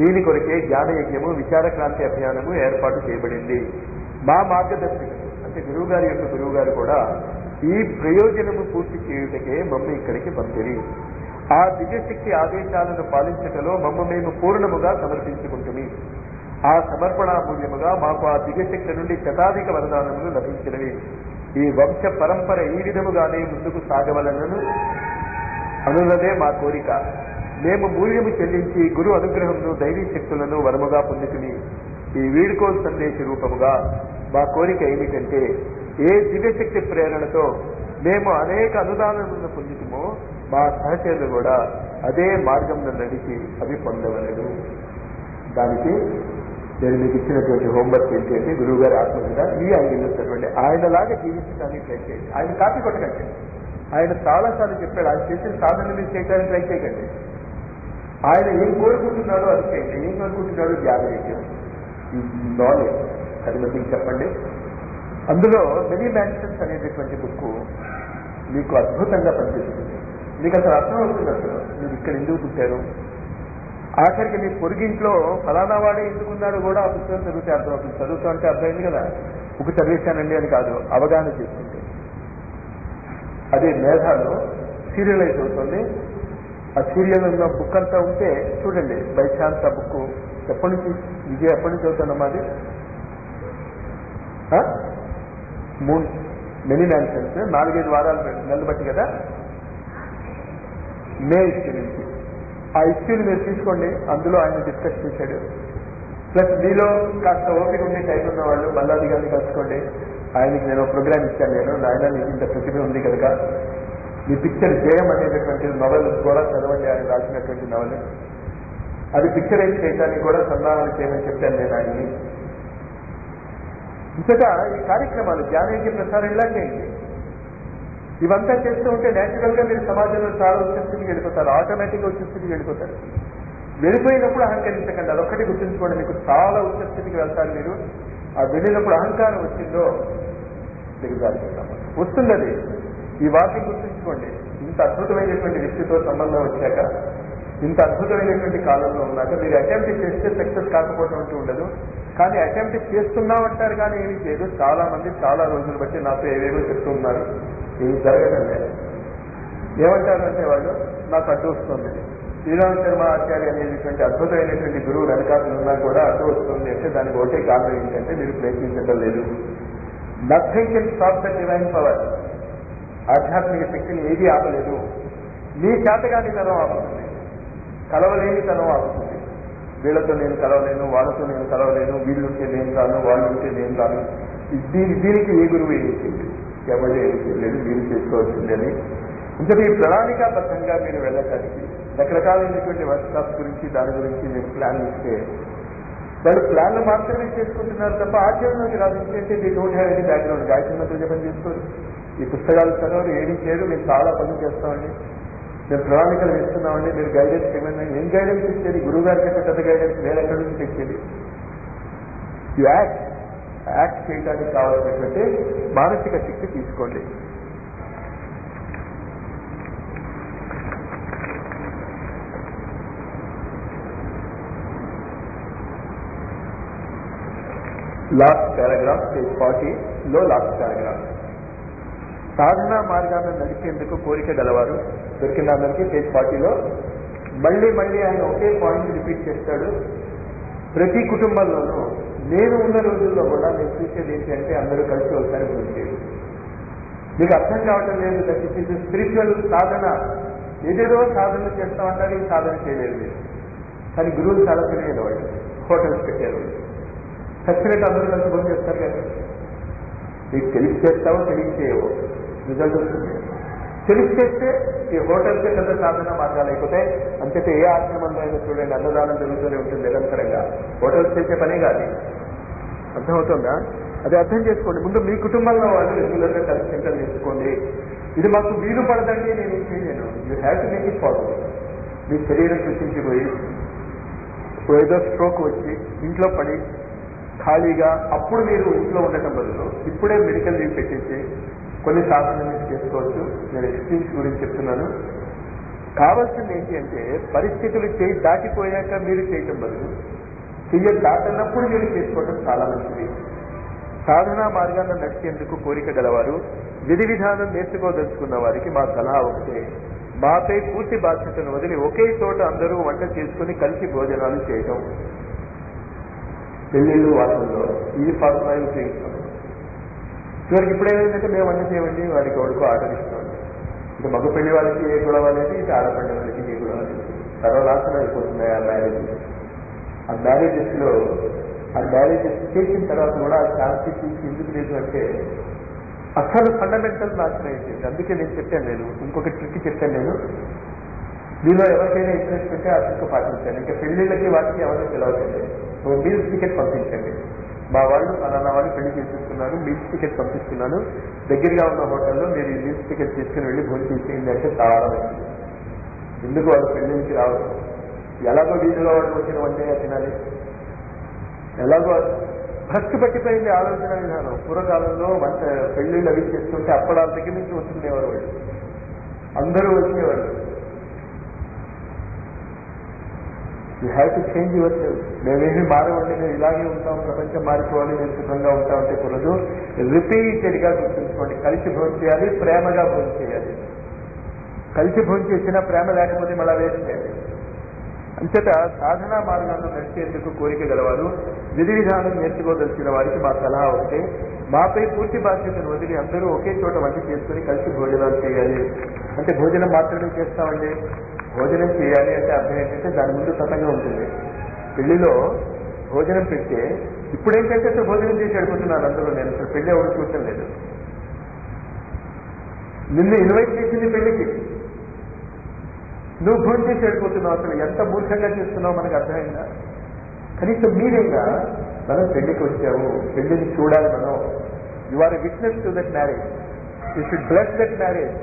దీని కొరకే జ్ఞానయజ్ఞము విచార క్రాంతి అభియానము ఏర్పాటు చేయబడింది మా మార్గదర్శకులు అంటే గురువు గారి యొక్క గురువు గారు కూడా ఈ ప్రయోజనము పూర్తి చేయుటకే మమ్మ ఇక్కడికి పంపిరి ఆ దివ్యశక్తి ఆదేశాలను పాలించటలో మమ్మ మేము పూర్ణముగా సమర్పించుకుంటుమి ఆ సమర్పణామూల్యముగా మాకు ఆ దివ్యశక్తి నుండి శతాధిక వరదానములు లభించినవి ఈ వంశ పరంపర ఈ విధముగానే ముందుకు సాగవలనను అనున్నదే మా కోరిక మేము మూల్యము చెల్లించి గురు అనుగ్రహమును దైవీ శక్తులను వరముగా పొందుకుని ఈ వీడుకోలు సందేశ రూపముగా మా కోరిక ఏమిటంటే ఏ దివ్యశక్తి ప్రేరణతో మేము అనేక అనుదానములను పొందుతుమో మా సహచరులు కూడా అదే మార్గంలో నడిచి అవి పొందవలెను దానికి నేను మీకు ఇచ్చినటువంటి హోంవర్క్ ఏంటి అంటే గురువు గారి ఆత్మ మీద ఈ యాంగిల్లో చదవండి ఆయనలాగా జీవించడానికి ట్రై చేయండి ఆయన కాపీ కొట్టకండి ఆయన చాలాసార్లు చెప్పాడు ఆయన చేసిన సాధన మీరు చేయడానికి ట్రై చేయకండి ఆయన ఏం కోరుకుంటున్నాడో అది చేయండి ఏం కోరుకుంటున్నాడో ధ్యానం చేయండి ఈ నాలెడ్జ్ పది మందికి చెప్పండి అందులో మెనీ మ్యాన్షన్స్ అనేటటువంటి బుక్ మీకు అద్భుతంగా పనిచేస్తుంది మీకు అసలు అర్థం అవుతుంది అసలు మీరు ఇక్కడ ఎందుకు పుట్టారు ఆఖరికి మీ పొరుగింట్లో ఫలానా వాడే ఎందుకున్నాడు కూడా ఆ పుస్తకం చదివితే అర్థమవుతుంది చదువుతూ అంటే అర్థమైంది కదా బుక్ చదివేశానండి అని కాదు అవగాహన చేసుకుంటే అదే మేధాలు సీరియలైజ్ అవుతుంది ఆ సీరియల్ ఉన్న బుక్ అంతా ఉంటే చూడండి బై ఛాన్స్ ఆ బుక్ ఎప్పటి నుంచి విజయ్ ఎప్పటి నుంచి అవుతానమ్మా అది మూన్ మెనీ మ్యాన్షన్స్ నాలుగైదు వారాలు నెలలు బట్టి కదా మే ఇష్యూ నుంచి ఆ ఇష్యూని మీరు తీసుకోండి అందులో ఆయన డిస్కస్ చేశాడు ప్లస్ మీలో కాస్త ఓపిక ఉండి టైం ఉన్న వాళ్ళు మల్లాది గారిని కలుసుకోండి ఆయనకి నేను ప్రోగ్రామ్ ఇచ్చాను నేను నాయన నీకు ఇంత ప్రతిభ ఉంది కనుక మీ పిక్చర్ జయం అనేటటువంటి నవల్ కూడా చదవండి ఆయన రాసినటువంటి నవల్ అది పిక్చరైజ్ చేయడానికి కూడా సంధానం చేయమని చెప్పాను నేను ఆయన్ని ఇంతగా ఈ కార్యక్రమాలు జ్ఞానయోగ్య ప్రసారం ఇలా చేయండి ఇవంతా చేస్తూ ఉంటే నేచురల్ గా మీరు సమాజంలో చాలా ఉచ్చస్థితికి వెళ్ళిపోతారు ఆటోమేటిక్ గా ఉచ్చస్థితికి వెళ్ళిపోతారు వెళ్ళిపోయినప్పుడు అహంకరించకండి అదొక్కటి గుర్తుంచుకోండి మీకు చాలా ఉచ్చస్థితికి వెళ్తారు మీరు ఆ వెళ్ళినప్పుడు అహంకారం వచ్చిందో దిగజారుకుంటాము వస్తుంది అది ఈ వాక్యం గుర్తుంచుకోండి ఇంత అద్భుతమైనటువంటి వ్యక్తితో సంబంధం వచ్చాక ఇంత అద్భుతమైనటువంటి కాలంలో ఉన్నాక మీరు అటెంప్ట్ చేస్తే సక్సెస్ కాకపోవడం అంటూ ఉండదు కానీ అటెంప్ట్ చేస్తున్నామంటారు కానీ ఏమీ చేయదు చాలా మంది చాలా రోజులు బట్టి నాతో ఏవేవో చెప్తూ ఉన్నారు ఏమి జరగడం లేదు ఏమంటారు అంటే వాళ్ళు నాకు అడ్డు వస్తుంది శ్రీరామ శర్మ ఆచార్య అనేటువంటి అద్భుతమైనటువంటి గురువు వెనకాతలు ఉన్నా కూడా అడ్డు వస్తుంది అంటే దానికి ఒకటే కారణం ఏంటంటే మీరు ప్రయత్నించడం లేదు nothing can stop the divine power ఆధ్యాత్మిక శక్తిని ఏది ఆపలేదు మీ చేతగాని తనం ఆపుతుంది కలవలేని తనం ఆపుతుంది వీళ్ళతో నేను కలవలేను వాళ్ళతో నేను కలవలేను వీళ్ళుంటే నేను కాను వాళ్ళు ఉంటే నేను కాను దీని దీనికి ఏ గురువు ఏం చేయలేదు ఎవరు ఏం చేయలేదు మీరు చేసుకోవాల్సిందని ఇంతటి ప్రణాళికాబద్ధంగా మీరు వెళ్ళటానికి రకరకాలైనటువంటి వర్క్షాప్స్ గురించి దాని గురించి మీరు ప్లాన్ ఇస్తే వాళ్ళు ప్లాన్లు మాత్రమే చేసుకుంటున్నారు తప్ప ఆచరణలోకి రాదు ఎందుకంటే మీ don't have any background Gayatri మంత్రులు జపం చేసుకోరు ఈ పుస్తకాలు చదవరు ఏది చేయరు మేము చాలా పనులు చేస్తామండి మేము ప్రణాళికలు వేస్తున్నామండి మీరు గైడెన్స్ ఇవ్వండి ఏం గైడెన్స్ ఇచ్చేది గురువు గారి కంటే పెద్ద గైడెన్స్ వేరే ఎక్కడి నుంచి తెచ్చేది యు యాక్ట్ యాక్ట్ చేయడానికి కావాల్సినటువంటి మానసిక శక్తి తీసుకోండి లాస్ట్ పారాగ్రాఫ్ పేజ్ ఫార్టీ లో లాస్ట్ పారాగ్రాఫ్ సాధనా మార్గాన్ని నడిచేందుకు కోరిక గలవారు దొరికిన అందరికీ పేజ్ ఫార్టీలో మళ్ళీ మళ్ళీ ఆయన ఒకే పాయింట్ రిపీట్ చేస్తాడు ప్రతి కుటుంబంలోనూ నేను ఉన్న రోజుల్లో కూడా నేను చూసేది ఏంటి అంటే అందరూ కలిసి ఒకసారి పూజ చేయడం మీకు అర్థం కావటం లేదు దట్ ఇట్ ఇస్ స్పిరిచువల్ సాధన ఏదేదో సాధన చేస్తా ఉంటారు ఈ సాధన చేయలేదు మీరు కానీ గురువులు చాలా తెలియదు వాళ్ళు హోటల్స్ పెట్టారు వాళ్ళు చచ్చినట్టు అందరూ కలిసి భోజనం చేస్తారు కదా నీకు తెలిసి చేస్తావో తెలిసి చేయవో రిజల్ట్ వస్తుంది తెలిసి చేస్తే ఈ హోటల్స్ పెద్ద సాధన మార్గాలు అయిపోతాయి అంతేతే ఏ ఆశ్రమంలో అయినా చూడండి అన్నదానం జరుగుతూనే ఉంటుంది నిరంతరంగా హోటల్స్ చేసే పనే కాదు అర్థమవుతుందా అది అర్థం చేసుకోండి ముందు మీ కుటుంబంలో వాళ్ళు రెగ్యులర్ గా కలిసి సెంటర్ నేర్చుకోండి ఇది మాకు వీలు పడదండి నేను ఏం చేయలేను you have to make it possible మీ శరీరం కృషించిపోయి ఏదో స్ట్రోక్ వచ్చి ఇంట్లో పడి ఖాళీగా అప్పుడు మీరు ఇంట్లో ఉండటం బదులు ఇప్పుడే మెడికల్ లీవ్ పెట్టేసి కొన్ని సాధనలు మీరు చేసుకోవచ్చు నేను ఎక్స్పీరియన్స్ గురించి చెప్తున్నాను కావాల్సింది ఏంటి అంటే పరిస్థితులు చేయి దాటిపోయాక మీరు చేయటం బదులు చెయ్య దాటనప్పుడు మీరు చేసుకోవటం చాలా మంచిది సాధనా మార్గాన్ని నడిచేందుకు కోరిక గలవారు విధి విధానం నేర్చుకోదలుచుకున్న వారికి మా సలహా ఒకటే మాపై పూర్తి బాధ్యతను వదిలి ఒకే చోట అందరూ వంట చేసుకుని కలిసి భోజనాలు చేయటం పెళ్లిళ్ళు వాటిల్లో ఈ ఫార్ములా ఉపయోగిస్తాం చివరికి ఇప్పుడు ఏమైందంటే మేము వంట చేయమండి వాడికి ఎవరికో ఆర్డర్ ఇస్తామండి ఇక మగ పెళ్లి వాళ్ళకి ఏ గొడవ అనేది ఇక ఆడపల్లి వాళ్ళకి ఏ గొడవ అనేది సర్వనాశనం అయిపోతున్నాయి ఆ మ్యారేజ్ ఆ మ్యారేజెస్ లో ఆ మ్యారేజెస్ చేసిన తర్వాత కూడా ఆ శాంతి తీసి ఎందుకు లేదు అంటే అసలు ఫండమెంటల్ నాశనం అయిపోయింది అందుకే నేను చెప్పాను నేను ఇంకొక ట్రిక్ చెప్పాను నేను మీలో ఎవరికైనా ఇంట్రెస్ట్ ఉంటే ఆ ట్రిక్ పాటించండి ఇంకా పెళ్లిళ్ళకి వాటికి ఎవరిని పిలవకండి ఓ మీల్స్ టికెట్ పంపించండి మా వాళ్ళు అలానా వాళ్ళు పెళ్లి చేసేస్తున్నారు మీల్స్ టికెట్ పంపిస్తున్నాను దగ్గరగా ఉన్న హోటల్లో మీరు ఈ మీల్స్ టికెట్ తీసుకుని వెళ్ళి భోజనం చేసేయండి అంటే చాలా మంచిది ఎందుకు వాళ్ళు పెళ్లికి రావడం ఎలాగో వీధిలో వాళ్ళు వచ్చిన వంటే తినాలి ఎలాగో భక్తి పట్టిపోయింది ఆలోచన విధానం పూర్వకాలంలో వంట పెళ్లిళ్ళు అవి చేస్తుంటే అప్పడాల దగ్గర నుంచి వస్తుండేవారు వాళ్ళు అందరూ వచ్చేవారు you have to change yourself మేమేమి మారవండి మేము ఇలాగే ఉంటాం ప్రపంచం మారిపోవాలి మేము సుఖంగా ఉంటామంటే కుదరదు రిపీటెడ్ గా గుర్తుంచుకోండి కలిసి భోజనం చేయాలి ప్రేమగా భోజనం చేయాలి కలిసి భోజనం చేసినా ప్రేమ లేకపోతే మళ్ళా వేస్ట్ చేయాలి అంచేత సాధనా మార్గాల్లో నడిచేందుకు కోరిక గలవారు విధి విధానం నేర్చుకోదలిచిన వారికి మా సలహా ఒకటే మాపై పూర్తి బాధ్యతను వదిలి అందరూ ఒకే చోట వంట చేసుకుని కలిసి భోజనాలు చేయాలి అంటే భోజనం మాత్రమే చేస్తామండి భోజనం చేయాలి అంటే అర్థం ఏంటంటే దాని ముందు తతంగా ఉంటుంది పెళ్లిలో భోజనం పెడితే ఇప్పుడేంటంటే అసలు భోజనం చేసి అడుగుతున్నాను అందరూ నేను అసలు పెళ్లి ఎవరు చూడటం లేదు నిన్ను ఇన్వైట్ చేసింది పెళ్లికి నువ్వు భోజనం చేసి వెళ్ళిపోతున్నావు అసలు ఎంత మూర్ఖంగా చేస్తున్నావు మనకు అర్థమైందా కనీసం మీరైనా మనం పెళ్లికి వచ్చాము పెళ్లిని చూడాలి మనం you are witness to that marriage you should bless that marriage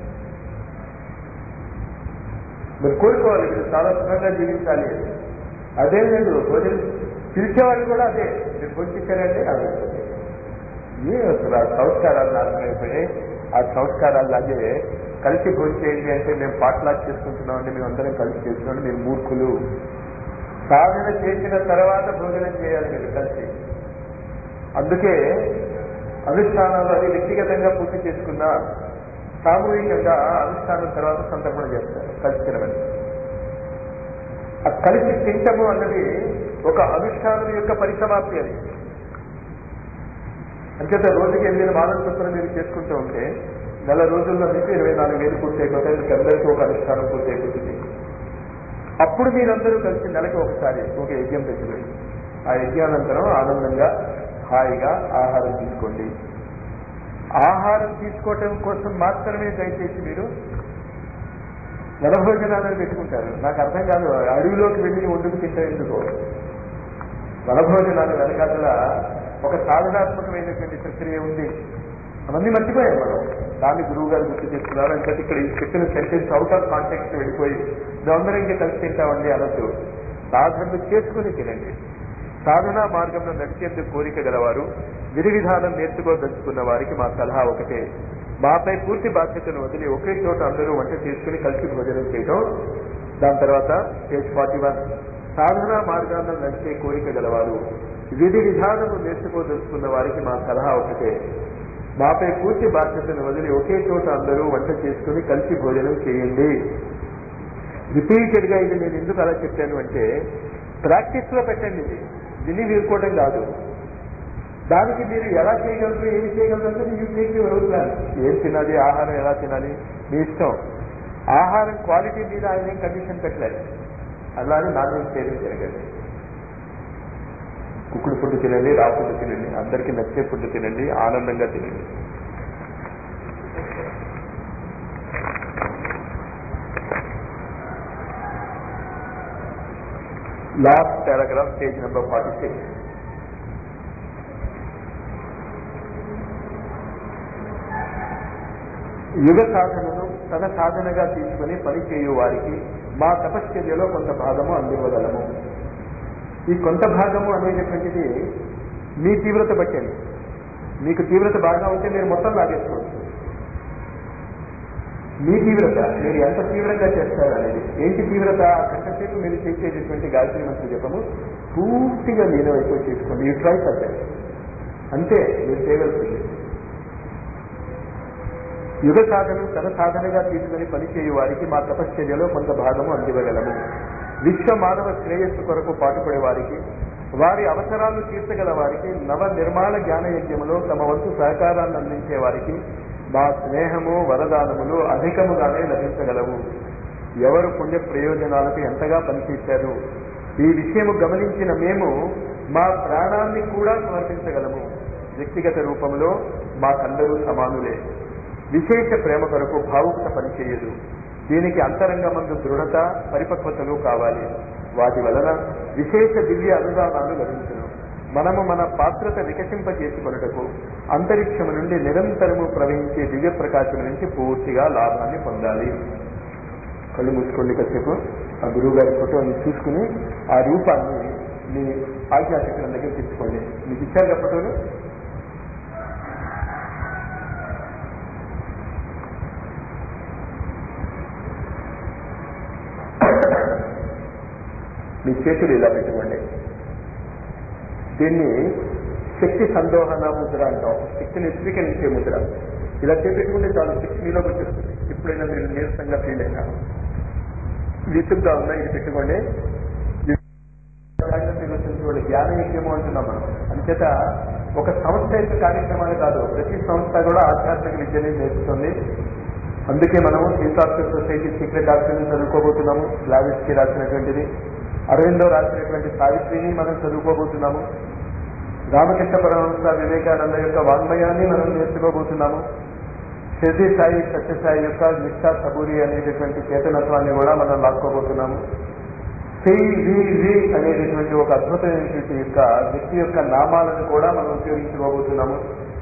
మీరు కోరుకోవాలి మీరు చాలా సుఖంగా జీవించాలి అదే లేదు భోజనం పిలిచేవాళ్ళు కూడా అదే మీరు భోజనించారంటే అదే ఏ అసలు ఆ సంస్కారాలు నాశనం అయిపోయాయి ఆ సంస్కారాలు లాగే కలిసి భోజనం చేయండి అంటే మేము పాటలాగా చేసుకుంటున్నామండి మేము అందరం కలిసి చేస్తున్నాం మీరు మూర్ఖులు సాధన చేసిన తర్వాత భోజనం చేయాలి మీరు కలిసి అందుకే అనుష్ఠానాలు అది వ్యక్తిగతంగా పూర్తి చేసుకున్నా సామూహికంగా అనుష్ఠానం తర్వాత సంతర్పణ చేస్తారు కలిసి తినమని ఆ కలిసి తింటము అన్నది ఒక అనుష్ఠానం యొక్క పరిసమాప్తి అది అంచేత రోజుకి ఎనిమిది వారం చొప్పున మీరు చేసుకుంటూ ఉంటే నెల రోజుల్లో మీకు ఇరవై నాలుగు వేలు పూర్తి అయిపోతాయి మీకు అందరికీ ఒక అనుష్ఠానం పూర్తి అయిపోతుంది అప్పుడు మీరందరూ కలిసి నెలకి ఒకసారి ఒక యజ్ఞం పెట్టుకోండి ఆ యజ్ఞానంతరం ఆనందంగా హాయిగా ఆహారం తీసుకోండి ఆహారం తీసుకోవటం కోసం మాత్రమే దయచేసి మీరు వనభోజనాలను పెట్టుకుంటారు నాకు అర్థం కాదు అడవిలోకి వెళ్ళి వండుకు తింటారు ఎందుకో వనభోజనాలు వెనకాల ఒక సాధనాత్మకమైనటువంటి ప్రక్రియ ఉంది అవన్నీ మర్చిపోయాం మనం దాన్ని గురువు గారు గుర్తు చేస్తున్నారు అంటే ఇక్కడ ఈ చెప్పిన సెంటెన్స్ అవుట్ ఆఫ్ కాంటాక్ట్ వెళ్ళిపోయి మేమందరం ఇంకా కలిసి తింటామండి అనొద్దు సాధనలు చేసుకుని తినండి సాధనా మార్గంలో నడిచేందుకు కోరిక గలవారు విధి విధానం నేర్చుకోదలుచుకున్న వారికి మా సలహా ఒకటే మాపై పూర్తి బాధ్యతను వదిలి ఒకే చోట అందరూ వంట చేసుకుని కలిసి భోజనం చేయడం దాని తర్వాత పేజ్ ఫార్టీ వన్ సాధనా మార్గాల్లో నడిచే కోరిక గలవారు విధి విధానము నేర్చుకోదలుచుకున్న వారికి మా సలహా ఒకటే మాపై పూర్తి బాధ్యతను వదిలి ఒకే చోట అందరూ వంట చేసుకుని కలిసి భోజనం చేయండి రిపీటెడ్ గా ఇది నేను ఎందుకు అలా చెప్పాను అంటే ప్రాక్టీస్ లో పెట్టండి ఇది విని వీరుకోవడం కాదు దానికి మీరు ఎలా చేయగలరు ఏమి చేయగలరు అంటే యూ టేక్ యువర్ ప్లాన్ ఏం తినాలి ఆహారం ఎలా తినాలి మీ ఇష్టం ఆహారం క్వాలిటీ మీద ఆయన ఏం కండిషన్ పెట్టలేదు అలానే నాన్ వెజ్ సేవింగ్ జరగండి కుక్కుడు ఫుడ్ తినండి రా ఫుడ్ తినండి అందరికీ నచ్చే ఫుడ్ తినండి ఆనందంగా తినండి last paragraph page number forty six యుగ సాధనను తన సాధనగా తీసుకుని పని చేయు వారికి మా తపశ్చర్యలో కొంత భాగము అందివ్వగలము ఈ కొంత భాగము అనేటటువంటిది మీ తీవ్రత బట్టండి మీకు తీవ్రత బాగా ఉంటే మీరు మొత్తం లాగేసుకోవచ్చు మీ తీవ్రత మీరు ఎంత తీవ్రంగా చేస్తారు అనేది ఏంటి తీవ్రత గంటసేపు మీరు చేసేటటువంటి గాయత్రి మంత్రి జపము పూర్తిగా లీనమైపోయి చేసుకోండి యూ ట్రై సర్దే అంతే మీరు చేయవలసింది యుగ సాధన తన సాధనగా తీసుకుని పనిచేయు వారికి మా తపశ్చర్యలో కొంత భాగము అందివ్వగలము విశ్వ మానవ శ్రేయస్సు కొరకు పాటుపడే వారికి వారి అవసరాలు తీర్చగల వారికి నవ నిర్మాణ జ్ఞాన యజ్ఞములో తమ వంతు సహకారాన్ని అందించే వారికి మా స్నేహము వరదానములు అధికముగానే లభించగలవు ఎవరు పుణ్య ప్రయోజనాలకు ఎంతగా పనిచేశారు ఈ విషయము గమనించిన మేము మా ప్రాణాన్ని కూడా సమర్పించగలము వ్యక్తిగత రూపంలో మాకందరూ సమానులే విశేష ప్రేమ కొరకు భావుకత పనిచేయదు దీనికి అంతరంగమందు దృఢత పరిపక్వతలు కావాలి వాటి వలన విశేష దివ్య అనుదానాలు లభించును మనము మన పాత్రత వికసింపజేసుకొనుటకు అంతరిక్షము నుండి నిరంతరము ప్రవహించే దివ్య ప్రకాశం నుంచి పూర్తిగా లాభాన్ని పొందాలి కళ్ళు మూసుకోండి కాసేపు ఆ గురువు గారి ఫోటోని చూసుకుని ఆ రూపాన్ని మీ ఆజ్ఞాచక్రం దగ్గర తెచ్చుకోండి మీకు ఇచ్చారు ఫోటోలు మీ చేతులు ఇలా పెట్టుకోండి దీన్ని శక్తి సందోహన ముద్ర అంటాం శక్తిని స్వీకరించే ముద్ర ఇలా చేపెట్టుకుంటే చాలు శక్తి మీలోకి వచ్చేస్తుంది ఎప్పుడైనా మీరు నీరసంగా ఫీల్ అయినా విసుగ్గా ఉన్నా ఇది పెట్టుకోండి చూడండి జ్ఞాన యజ్ఞము అంటున్నాం మనం అంచేత ఒక సంస్థ యొక్క కార్యక్రమాలు కాదు ప్రతి సంస్థ కూడా ఆధ్యాత్మిక విద్యని నేర్పుతుంది అందుకే మనము సీతాస్టర్ సొసైటీ సీక్రెట్ డాక్టర్ని చదువుకోబోతున్నాము కి రాసినటువంటిది అరవిందో రాసినటువంటి సావిత్రిని మనం చదువుకోబోతున్నాము రామకృష్ణ పరమహంస వివేకానంద యొక్క వాంగ్మయాన్ని మనం నేర్చుకోబోతున్నాము షిర్డీ సాయి సత్యసాయి యొక్క నిష్ఠా సబూరి అనేటటువంటి చేతనత్వాన్ని కూడా మనం లాక్కోబోతున్నాము వి అనేటటువంటి ఒక అద్భుతమైనటువంటి యొక్క వ్యక్తి యొక్క నామాలను కూడా మనం ఉపయోగించుకోబోతున్నాము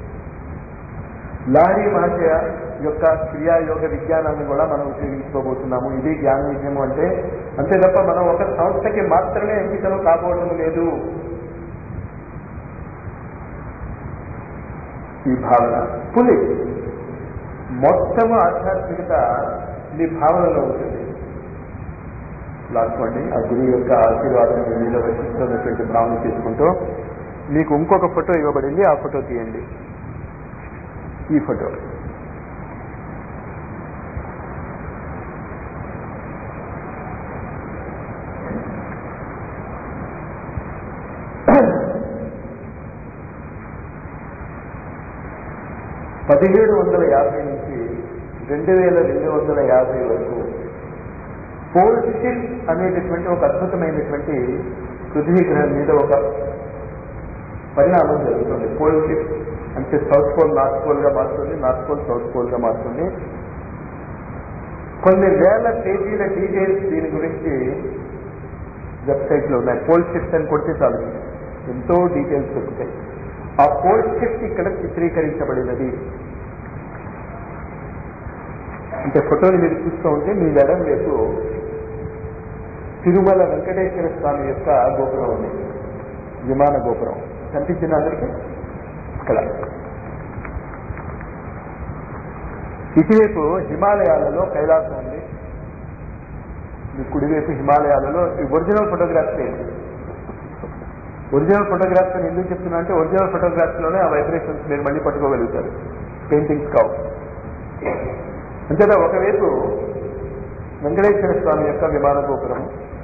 లారీ మహాశయ యొక్క క్రియాయోగ విజ్ఞానాన్ని కూడా మనం ఉపయోగించుకోబోతున్నాము ఇది జ్ఞాన విజయము అంటే అంతే తప్ప మనం ఒక సంస్థకి మాత్రమే ఎంపికలు కాబోవడం లేదు ఈ భావన పులి మొత్తము ఆధ్యాత్మికత మీ భావనలో ఉంటుంది లాక్కోండి ఆ గురువు యొక్క ఆశీర్వాదం మీలో వర్షిస్తున్నటువంటి భావన తీసుకుంటూ మీకు ఇంకొక ఫోటో ఇవ్వబడింది ఆ ఫోటో తీయండి ఈ ఫోటో పదిహేడు వందల యాభై నుంచి రెండు వేల రెండు వందల యాభై వరకు పోల్ షిఫ్ట్ అనేటటువంటి ఒక అద్భుతమైనటువంటి పృథ్వీ గ్రహం మీద ఒక పరిణామం జరుగుతుంది పోల్ షిఫ్ట్ అంటే సౌత్ పోల్ నార్త్ పోల్ గా మారుతుంది నార్త్ పోల్ సౌత్ పోల్ గా మారుతుంది కొన్ని వేల పేజీల డీటెయిల్స్ దీని గురించి వెబ్సైట్ లో ఉన్నాయి పోల్ షిఫ్ట్ అని కొడితే చాలు ఎంతో డీటెయిల్స్ దొరుకుతాయి ఆ పోల్ షిఫ్ట్ ఇక్కడ చిత్రీకరించబడినది అంటే ఫోటోని మీరు చూస్తూ ఉంటే మీ ఎడం వైపు తిరుమల వెంకటేశ్వర స్వామి యొక్క గోపురం ఉంది విమాన గోపురం కనిపించింది అందరికీ ఇక్కడ ఇటువైపు హిమాలయాలలో కైలాసం ఉంది మీ కుడివైపు హిమాలయాలలో ఈ ఒరిజినల్ ఫోటోగ్రాఫ్స్ ఏంటి ఒరిజినల్ ఫోటోగ్రాఫ్స్ అని ఎందుకు చెప్తున్నా అంటే ఒరిజినల్ ఫోటోగ్రాఫ్స్ లోనే ఆ వైబ్రేషన్స్ మీరు మళ్ళీ పట్టుకోగలుగుతారు పెయింటింగ్స్ కావు అంతేత ఒకవైపు వెంకటేశ్వర స్వామి యొక్క విమాన గోపురం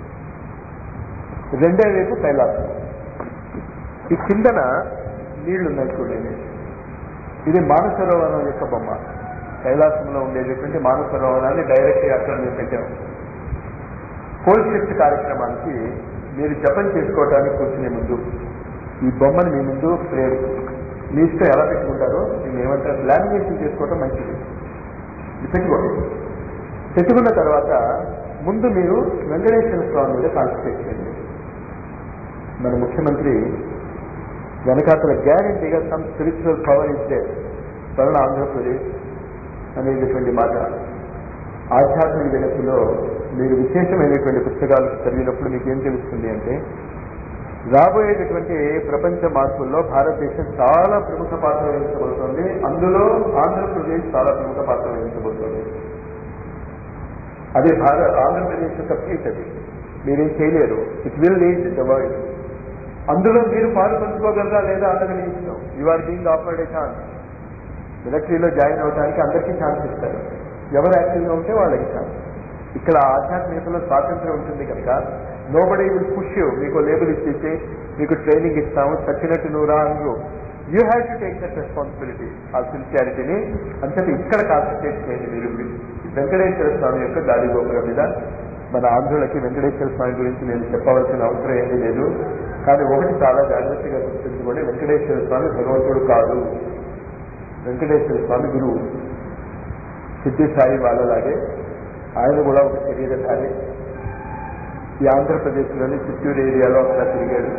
రెండో వైపు కైలాసం ఈ కిందన నీళ్లున్నాయి చూడండి ఇది మానసరోవరం యొక్క బొమ్మ కైలాసంలో ఉండేటటువంటి మానసరోవరాన్ని డైరెక్ట్ అక్కడ మేము పెట్టాం పోల్ షిఫ్ట్ కార్యక్రమానికి మీరు జపం చేసుకోవడానికి కూర్చునే ముందు ఈ బొమ్మను మీ ముందు ప్రేరు మీ ఇష్టం ఎలా పెట్టుకుంటారో నేను ఏమంటారు లామినేషన్ చేసుకోవటం మంచిది ఇది పెట్టుకోండి పెట్టుకున్న తర్వాత ముందు మీరు వెంకటేశ్వర స్వామి మీద కాన్సన్ట్రేట్ చేయండి మన ముఖ్యమంత్రి వెనకాతల గ్యారంటీగా సమ్ స్పిరిచువల్ పవర్ ఇస్తే స్వర్ణ ఆంధ్రప్రదేశ్ అనేటటువంటి మాట ఆధ్యాత్మిక జగత్తులో మీరు విశేషమైనటువంటి పుస్తకాలు చదివినప్పుడు మీకు ఏం తెలుస్తుంది అంటే రాబోయేటటువంటి ప్రపంచ మార్పుల్లో భారతదేశం చాలా ప్రముఖ పాత్ర వహించబోతోంది అందులో ఆంధ్రప్రదేశ్ చాలా ప్రముఖ పాత్ర వహించబోతోంది అది భారత ఆంధ్రప్రదేశ్ యొక్క ఫీట్ అది మీరేం చేయలేరు it will lead the world అందులో మీరు పాలు పంచుకోగలరా లేదా అన్నది మీ ఇష్టం you are being offered a chance మిలిటరీలో జాయిన్ అవడానికి అందరికీ ఛాన్స్ ఇస్తారు ఎవరు యాక్టివ్గా ఉంటే వాళ్ళకి ఛాన్స్ ఇక్కడ ఆధ్యాత్మికతలో స్వాతంత్రం ఉంటుంది కనుక నోబడి విల్ పుష్ మీకు లేబుల్ ఇచ్చేసి మీకు ట్రైనింగ్ ఇస్తాము చచ్చినట్టు నువ్వు రా అందరూ you have to take that responsibility ఆ సిన్సియారిటీని అంతటి ఇక్కడ కాన్సన్ట్రేట్ చేయండి మీరు వెంకటేశ్వర స్వామి యొక్క దాడి గోపురం మీద మన ఆంధ్రులకి వెంకటేశ్వర స్వామి గురించి నేను చెప్పవలసిన అవసరం ఏమీ లేదు కానీ ఒకటి చాలా జాగ్రత్తగా గుర్తుంచుకోండి వెంకటేశ్వర స్వామి భగవంతుడు కాదు వెంకటేశ్వర స్వామి గురువు సిద్ధి సాయి వాళ్ళలాగే ఆయన కూడా ఒక శరీరధారి ఈ ఆంధ్రప్రదేశ్లోని చిత్తూరు ఏరియాలో అక్కడ తిరిగాడు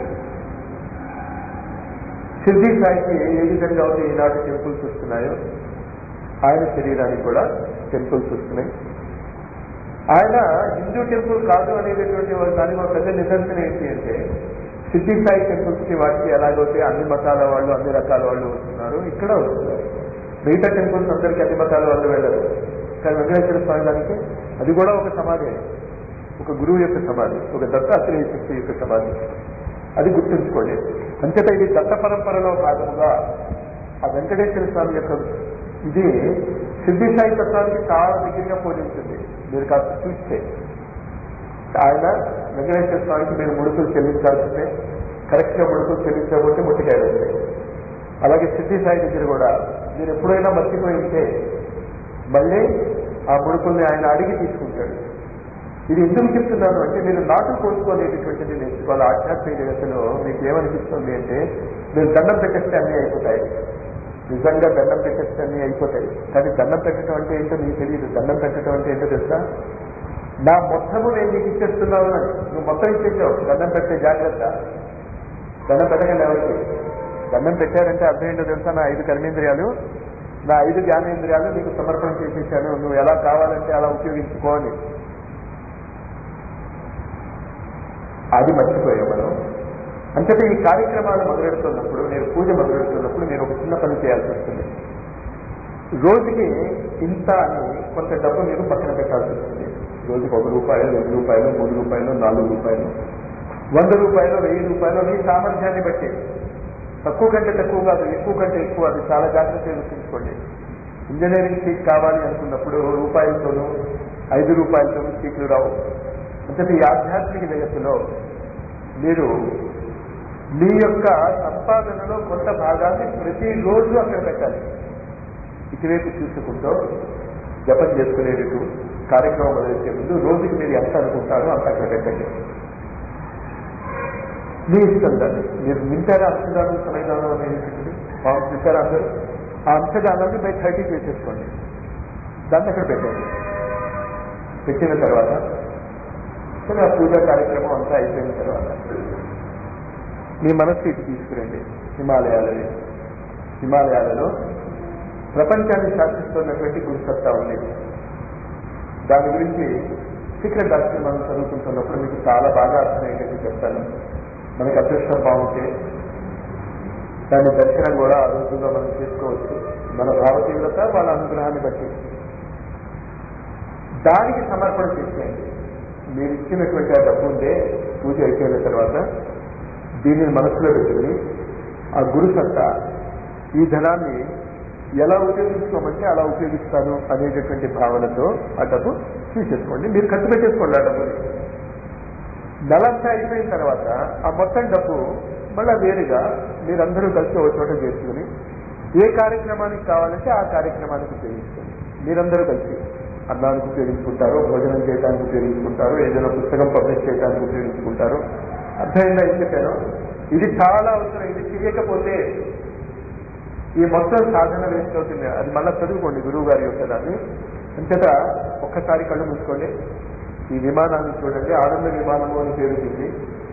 సిద్ధి సాయికి ఏ విధంగా అయితే ఈనాటి టెంపుల్స్ వస్తున్నాయో ఆయన శరీరానికి కూడా టెంపుల్స్ వస్తున్నాయి ఆయన హిందూ టెంపుల్ కాదు అనేటటువంటి ఒక దానికి ఒక పెద్ద నిదర్శనం ఏంటి అంటే సిద్ధి సాయి టెంపుల్స్ కి వాటికి ఎలాగైతే అన్ని మతాల వాళ్ళు అన్ని రకాల వాళ్ళు వస్తున్నారు ఇక్కడ వస్తున్నారు మిగతా టెంపుల్స్ అందరికీ అన్ని మతాల వాళ్ళు వెళ్ళరు కానీ వెంకటేశ్వర స్వామి దానికి అది కూడా ఒక సమాధి ఒక గురువు యొక్క సమాధి ఒక దత్తాత్రేయ శక్తి యొక్క సమాధి అది గుర్తుంచుకోండి అంచేత ఇది దత్త పరంపరలో భాగముగా ఆ వెంకటేశ్వర స్వామి యొక్క ఇది సిద్ధి సాయి తత్వానికి చాలా దగ్గరగా పోలించింది మీరు కాస్త చూస్తే ఆయన వెంకటేశ్వర స్వామికి మీరు ముడుకులు చెల్లించాల్సిందే కరెక్ట్ గా ముడుకులు చెల్లించకపోతే ముట్టికాయలు వస్తాయి అలాగే సిద్ధి సాయి దగ్గర కూడా మీరు ఎప్పుడైనా మర్చిపోయి ఉంటే మళ్ళీ ఆ ముడుకుల్ని ఆయన అడిగి తీసుకుంటాడు ఇది ఎందుకు చెప్తున్నాను అంటే మీరు నాటు కోరుకోలేటటువంటిది నేర్చుకోవాలి ఆధ్యాత్మిక జగత్తులో మీకు ఏమనిపిస్తుంది అంటే మీరు దండం పెట్టేస్తే అన్నీ అయిపోతాయి నిజంగా దండం పెట్టేస్తే అన్నీ అయిపోతాయి కానీ దండం పెట్టడం అంటే ఏంటో మీకు తెలియదు దండం పెట్టడం అంటే ఏంటో తెలుసా నా మొత్తము నేను నీకు ఇచ్చేస్తున్నాను అని నువ్వు మొత్తం ఇచ్చేసావు దండం పెట్టే జాగ్రత్త దండం పెట్టకండి ఎవరికి దండం పెట్టారంటే అర్థం ఏంటో తెలుసా నా ఐదు కర్మేంద్రియాలు నా ఐదు జ్ఞానేంద్రియాలు నీకు సమర్పణ చేసేసాను నువ్వు ఎలా కావాలంటే అలా ఉపయోగించుకోవాలి అది మర్చిపోయాం మనం అంతటా ఈ కార్యక్రమాలు మొదలెడుతున్నప్పుడు నేను పూజ మొదలెడుతున్నప్పుడు నేను ఒక చిన్న పని చేయాల్సి వస్తుంది రోజుకి ఇంత అని కొంత డబ్బు మీరు పక్కన పెట్టాల్సి వస్తుంది రోజుకి ఒక రూపాయలు రెండు రూపాయలు మూడు రూపాయలు నాలుగు రూపాయలు వంద రూపాయలు వెయ్యి రూపాయలు మీ సామర్థ్యాన్ని బట్టి తక్కువ కంటే తక్కువ కాదు ఎక్కువ కంటే ఎక్కువ అది చాలా జాగ్రత్తగా గుర్తుంచుకోండి ఇంజనీరింగ్ సీట్ కావాలి అనుకున్నప్పుడు రూపాయలతోనూ ఐదు రూపాయలతోనూ సీట్లు రావు అంటే ఈ ఆధ్యాత్మిక జగత్తులో మీరు మీ యొక్క సంపాదనలో కొంత భాగాన్ని ప్రతిరోజు అక్కడ పెట్టాలి ఇటువైపు చూసుకుంటూ జపం చేసుకునేటట్టు కార్యక్రమం మొదలెట్టే ముందు రోజుకి మీరు ఎంత అనుకుంటారో అంత అక్కడ పెట్టండి మీ ఇష్టం దాన్ని మీరు వింటారా అంశదానం సమయదానం అనేటువంటిది మాకు చూసారా అందరూ ఆ అంశదానాన్ని బై థర్టీ చేసేసుకోండి దాన్ని అక్కడ పెట్టండి పెట్టిన తర్వాత సరే ఆ పూజా కార్యక్రమం అంతా అయిపోయిన తర్వాత మీ మనస్సు ఇటు తీసుకురండి హిమాలయాలని హిమాలయాలలో ప్రపంచాన్ని శాసిస్తున్నటువంటి గురుసత్తా ఉంది దాని గురించి సీక్రెట్ డాక్టర్ మనం చదువుకుంటున్నప్పుడు మీకు చాలా బాగా అర్థమయ్యేటట్టు చెప్తాను మనకి అదృష్టం బాగుంటే దాని దర్శనం కూడా ఆ రోజుల్లో మనం చేసుకోవచ్చు మన భావతీవ్రత వాళ్ళ అనుగ్రహాన్ని బట్టి దానికి సమర్పణ చేసేయండి మీరు ఇచ్చినటువంటి ఆ డబ్బు ఉందే పూజ అయిపోయిన తర్వాత దీనిని మనసులో పెట్టుకుని ఆ గురు సత్తా ఈ ధనాన్ని ఎలా ఉపయోగించుకోమంటే అలా ఉపయోగిస్తాను అనేటటువంటి భావనతో ఆ డబ్బు తీసేసుకోండి మీరు ఖర్చు పెట్టేసుకోండి ఆ డబ్బుని నెలంతా అయిపోయిన తర్వాత ఆ మొత్తం డబ్బు మళ్ళా వేరుగా మీరందరూ కలిసి ఒక చోట చేసుకుని ఏ కార్యక్రమానికి కావాలంటే ఆ కార్యక్రమానికి ఉపయోగించుకోండి మీరందరూ కలిసి అన్నానికి ఉపయోగించుకుంటారు భోజనం చేయడానికి ఉపయోగించుకుంటారు ఏదైనా పుస్తకం పబ్లిష్ చేయడానికి ఉపయోగించుకుంటారు అర్థమైందా ఏం చెప్పాను ఇది చాలా అవసరం ఇది చేయకపోతే ఈ మొత్తం సాధన వేస్ట్ అవుతుంది అది మళ్ళీ చదువుకోండి గురువు గారి యొక్క దాన్ని అంతటా ఒక్కసారి కళ్ళు మూసుకోండి ఈ విమానాన్ని చూడండి ఆనంద విమానము అని పేరుతుంది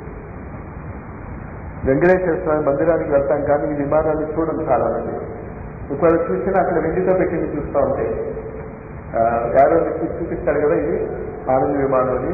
వెంకటేశ్వర స్వామి మందిరానికి వెళ్తాం కానీ ఈ విమానాన్ని చూడడం చాలా మంది ఒకవేళ చూసినా అక్కడ వెండితో పెట్టింది చూస్తూ ఉంటే యారో వ్యక్తి చూపిస్తాడు కదా ఇది ఆనంద విమానం అని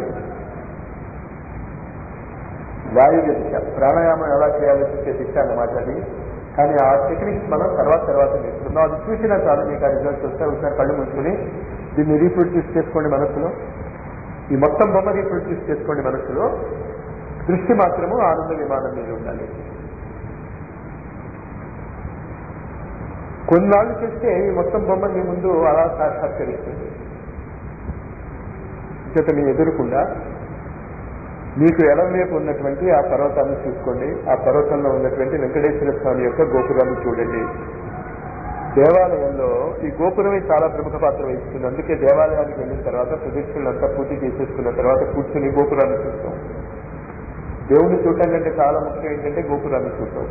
వాయు దిశ ప్రాణాయామం ఎలా చేయాలో చూసే దిశ అన్నమాట అది కానీ ఆ టెక్నిక్స్ మనం తర్వాత తర్వాత నేర్చుకుందాం అది చూసినా చాలు మీకు ఆ రిజల్ట్స్ వస్తే ఒకసారి కళ్ళు మూసుకుని దీన్ని రీప్రొడ్యూస్ చేసుకోండి మనసులో ఈ మొత్తం బొమ్మ రీప్రొడ్యూస్ చేసుకోండి మనసులో దృష్టి మాత్రము ఆనంద విమానం మీద ఉండాలి కొన్నాళ్ళు చేస్తే ఈ మొత్తం బొమ్మ మీ ముందు అలా సాక్షాత్కరిస్తుంది చేత మీ ఎదురుకుండా మీకు ఎడం వైపు ఉన్నటువంటి ఆ పర్వతాన్ని చూసుకోండి ఆ పర్వతంలో ఉన్నటువంటి వెంకటేశ్వర స్వామి యొక్క గోపురాన్ని చూడండి దేవాలయంలో ఈ గోపురమే చాలా ప్రముఖ పాత్ర వహిస్తుంది అందుకే దేవాలయానికి వెళ్ళిన తర్వాత ప్రదక్షిణలంతా పూర్తి చేసేసుకున్న తర్వాత కూర్చుని గోపురాన్ని చూస్తాం దేవుని చూడటం కంటే చాలా ముఖ్యం ఏంటంటే గోపురాన్ని చూడటం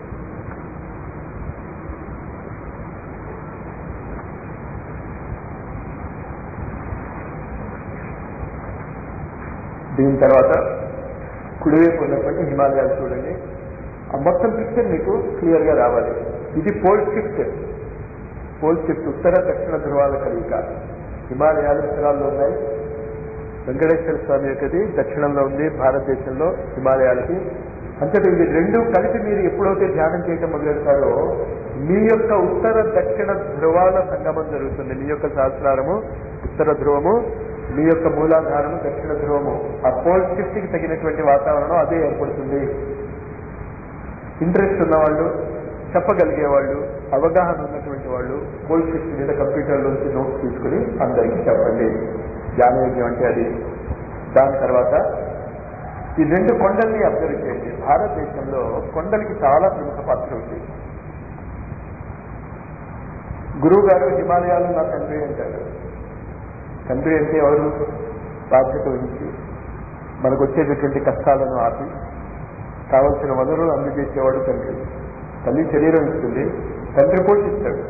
దీని తర్వాత కుడివైపు ఉన్నటువంటి హిమాలయాలు చూడండి ఆ మొత్తం పిక్చర్ మీకు క్లియర్ గా రావాలి ఇది పోల్ షిఫ్ట్ పోల్ షిఫ్ట్ ఉత్తర దక్షిణ ధ్రువాల కలయిక హిమాలయాలు ఉత్తరాల్లో ఉన్నాయి వెంకటేశ్వర స్వామి యొక్కది దక్షిణంలో ఉంది భారతదేశంలో హిమాలయాలకి అంతటి ఇవి రెండు కలిపి మీరు ఎప్పుడైతే ధ్యానం చేయటం మొదలెడతారో మీ యొక్క ఉత్తర దక్షిణ ధ్రువాల సంగమం జరుగుతుంది మీ యొక్క సహస్రారము ఉత్తర ధ్రువము మీ యొక్క మూలాధారము దక్షిణ ధ్రువము ఆ పోల్ షిఫ్ట్ కి తగినటువంటి వాతావరణం అదే ఏర్పడుతుంది ఇంట్రెస్ట్ ఉన్నవాళ్ళు చెప్పగలిగే వాళ్ళు అవగాహన ఉన్నటువంటి వాళ్ళు పోల్ షిఫ్ట్ మీద కంప్యూటర్లోంచి నోట్స్ తీసుకుని అందరికీ చెప్పండి జ్ఞానయజ్ఞం అంటే అది దాని తర్వాత ఈ రెండు కొండల్ని అబ్జర్వ్ చేయండి భారతదేశంలో కొండలకి చాలా ప్రముఖ పాత్ర ఉంది గురువు గారు హిమాలయాలు నా తండ్రి అంటారు తండ్రి అంటే ఎవరు బాధ్యత వహించి మనకు వచ్చేటటువంటి కష్టాలను ఆపి కావలసిన వనరులు అందజేసేవాడు తండ్రి తల్లి శరీరం ఇస్తుంది తండ్రి పోషిస్తాడు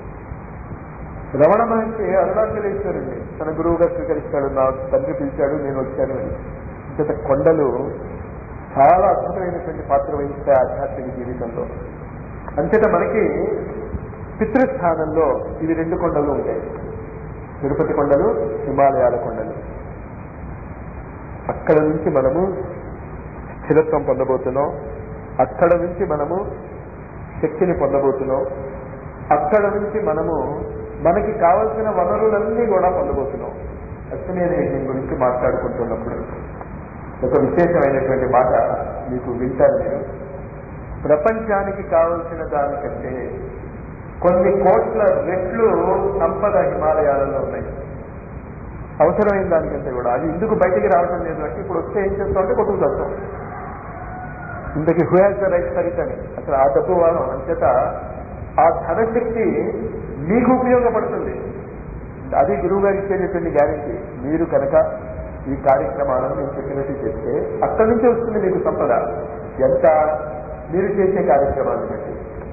రమణ మహర్షి అరుణాచలేశ్వరుణ్ణి తన గురువుగా స్వీకరిస్తాడు నా తండ్రి పిలిచాడు నేను వచ్చాను అని ఇంత కొండలు చాలా అద్భుతమైనటువంటి పాత్ర వహిస్తాయి ఆధ్యాత్మిక జీవితంలో అంతేత మనకి పితృస్థానంలో ఇవి రెండు కొండలు ఉంటాయి తిరుపతి కొండలు హిమాలయాల కొండలు అక్కడ నుంచి మనము స్థిరత్వం పొందబోతున్నాం అక్కడ నుంచి మనము శక్తిని పొందబోతున్నాం అక్కడ నుంచి మనము మనకి కావలసిన వనరులన్నీ కూడా పొందబోతున్నాం అశ్వమేధ యజ్ఞం గురించి మాట్లాడుకుంటున్నప్పుడు ఒక విశేషమైనటువంటి మాట మీకు వింటారు మీరు ప్రపంచానికి కావలసిన దానికంటే కొన్ని కోట్ల రెట్లు సంపద హిమాలయాలలో ఉన్నాయి అవసరమైన దానికంటే కూడా అది ఎందుకు బయటికి రావడం లేదు అంటే ఇప్పుడు వస్తే ఏం చేస్తాం అంటే కొట్టుకు చేస్తాం ఇంతకి హూ హ్యాస్ ద రైట్ సరిట్ అని అసలు ఆ డబ్బు వాళ్ళం అంచేత ఆ ధనశక్తి మీకు ఉపయోగపడుతుంది అది గురువు గారు ఇచ్చేటటువంటి గ్యారెంటీ మీరు కనుక ఈ కార్యక్రమాలను నేను చెప్పినట్టు చేస్తే అక్కడి నుంచి వస్తుంది మీకు సంపద ఎంత మీరు చేసే కార్యక్రమాన్ని బట్టి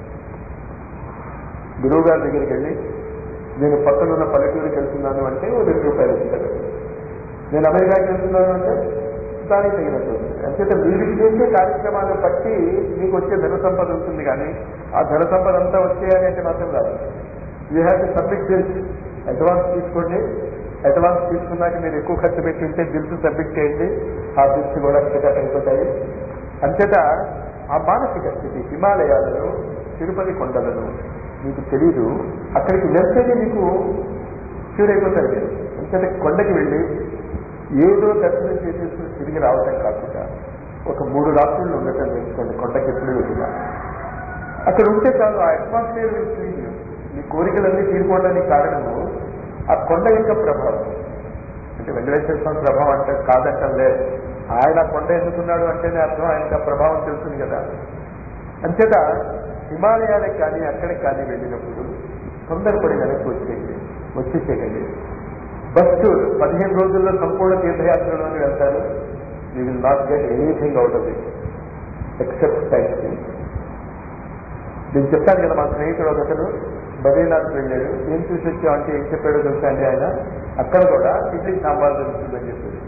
గురువు గారి దగ్గరికి వెళ్ళి నేను పక్కనున్న పల్లెటూరుకి వెళ్తున్నాను అంటే ఓ రెండు రూపాయలు ఇస్తారు నేను అమెరికాకి వెళ్తున్నాను అంటే దానికి తగినట్టు వస్తుంది అంచేత మీరు చేసే కార్యక్రమాలను బట్టి మీకు వచ్చే ధన సంపద ఉంటుంది కానీ ఆ ధన సంపద అంతా వచ్చేయాలి అంటే మాత్రం రాదు you have to submit bills advance తీసుకోండి అడ్వాన్స్ తీసుకున్నాక మీరు ఎక్కువ ఖర్చు పెట్టి ఉంటే బిల్స్ సబ్మిట్ చేయండి ఆ బిల్స్ కూడా పికప్ అయిపోతాయి అంచేత ఆ మానసిక స్థితి హిమాలయాలను తిరుపతి కొండలను మీకు తెలీదు అక్కడికి వెళ్తేనే మీకు క్యూర్ అయిపోతారు మీరు అంచేత కొండకి వెళ్ళి ఏదో దర్శనం చేసేసుకుని తిరిగి రావటం కాకుండా ఒక మూడు రాత్రులు ఉండటం తెలుసుకోండి కొండకి ఎప్పుడు వెళ్ళినా అక్కడ ఉంటే చాలు ఆ అట్మాస్ఫియర్ విల్ మీ కోరికలన్నీ తీరుకోవడానికి కారణము ఆ కొండ యొక్క ప్రభావం అంటే వెంకటేశ్వర స్వామి ప్రభావం అంటే కాదంటం లేదు ఆయన ఆ కొండ ఎందుకున్నాడు అంటేనే అర్థం ఆయనకు ఆ ప్రభావం తెలుస్తుంది కదా అంచేత హిమాలయాలకు కానీ అక్కడికి కానీ వెళ్ళినప్పుడు తొందరపడి వెనక్కి వచ్చేయండి వచ్చేసేయండి బస్ టూర్ పదిహేను రోజుల్లో సంపూర్ణ తీర్థయాత్రలోకి వెళ్తారు you will not get anything out of it except sight నేను చెప్పాను కదా మా స్నేహితుడు ఒకతను బద్రీనాథ్కి వెళ్ళాడు ఏం చూసి వచ్చావు అంటే ఏం చెప్పాడో తెలుసా అండి ఆయన అక్కడ కూడా ఇడ్లీ సాంబార్ దొరుకుతుందని చెప్పాడు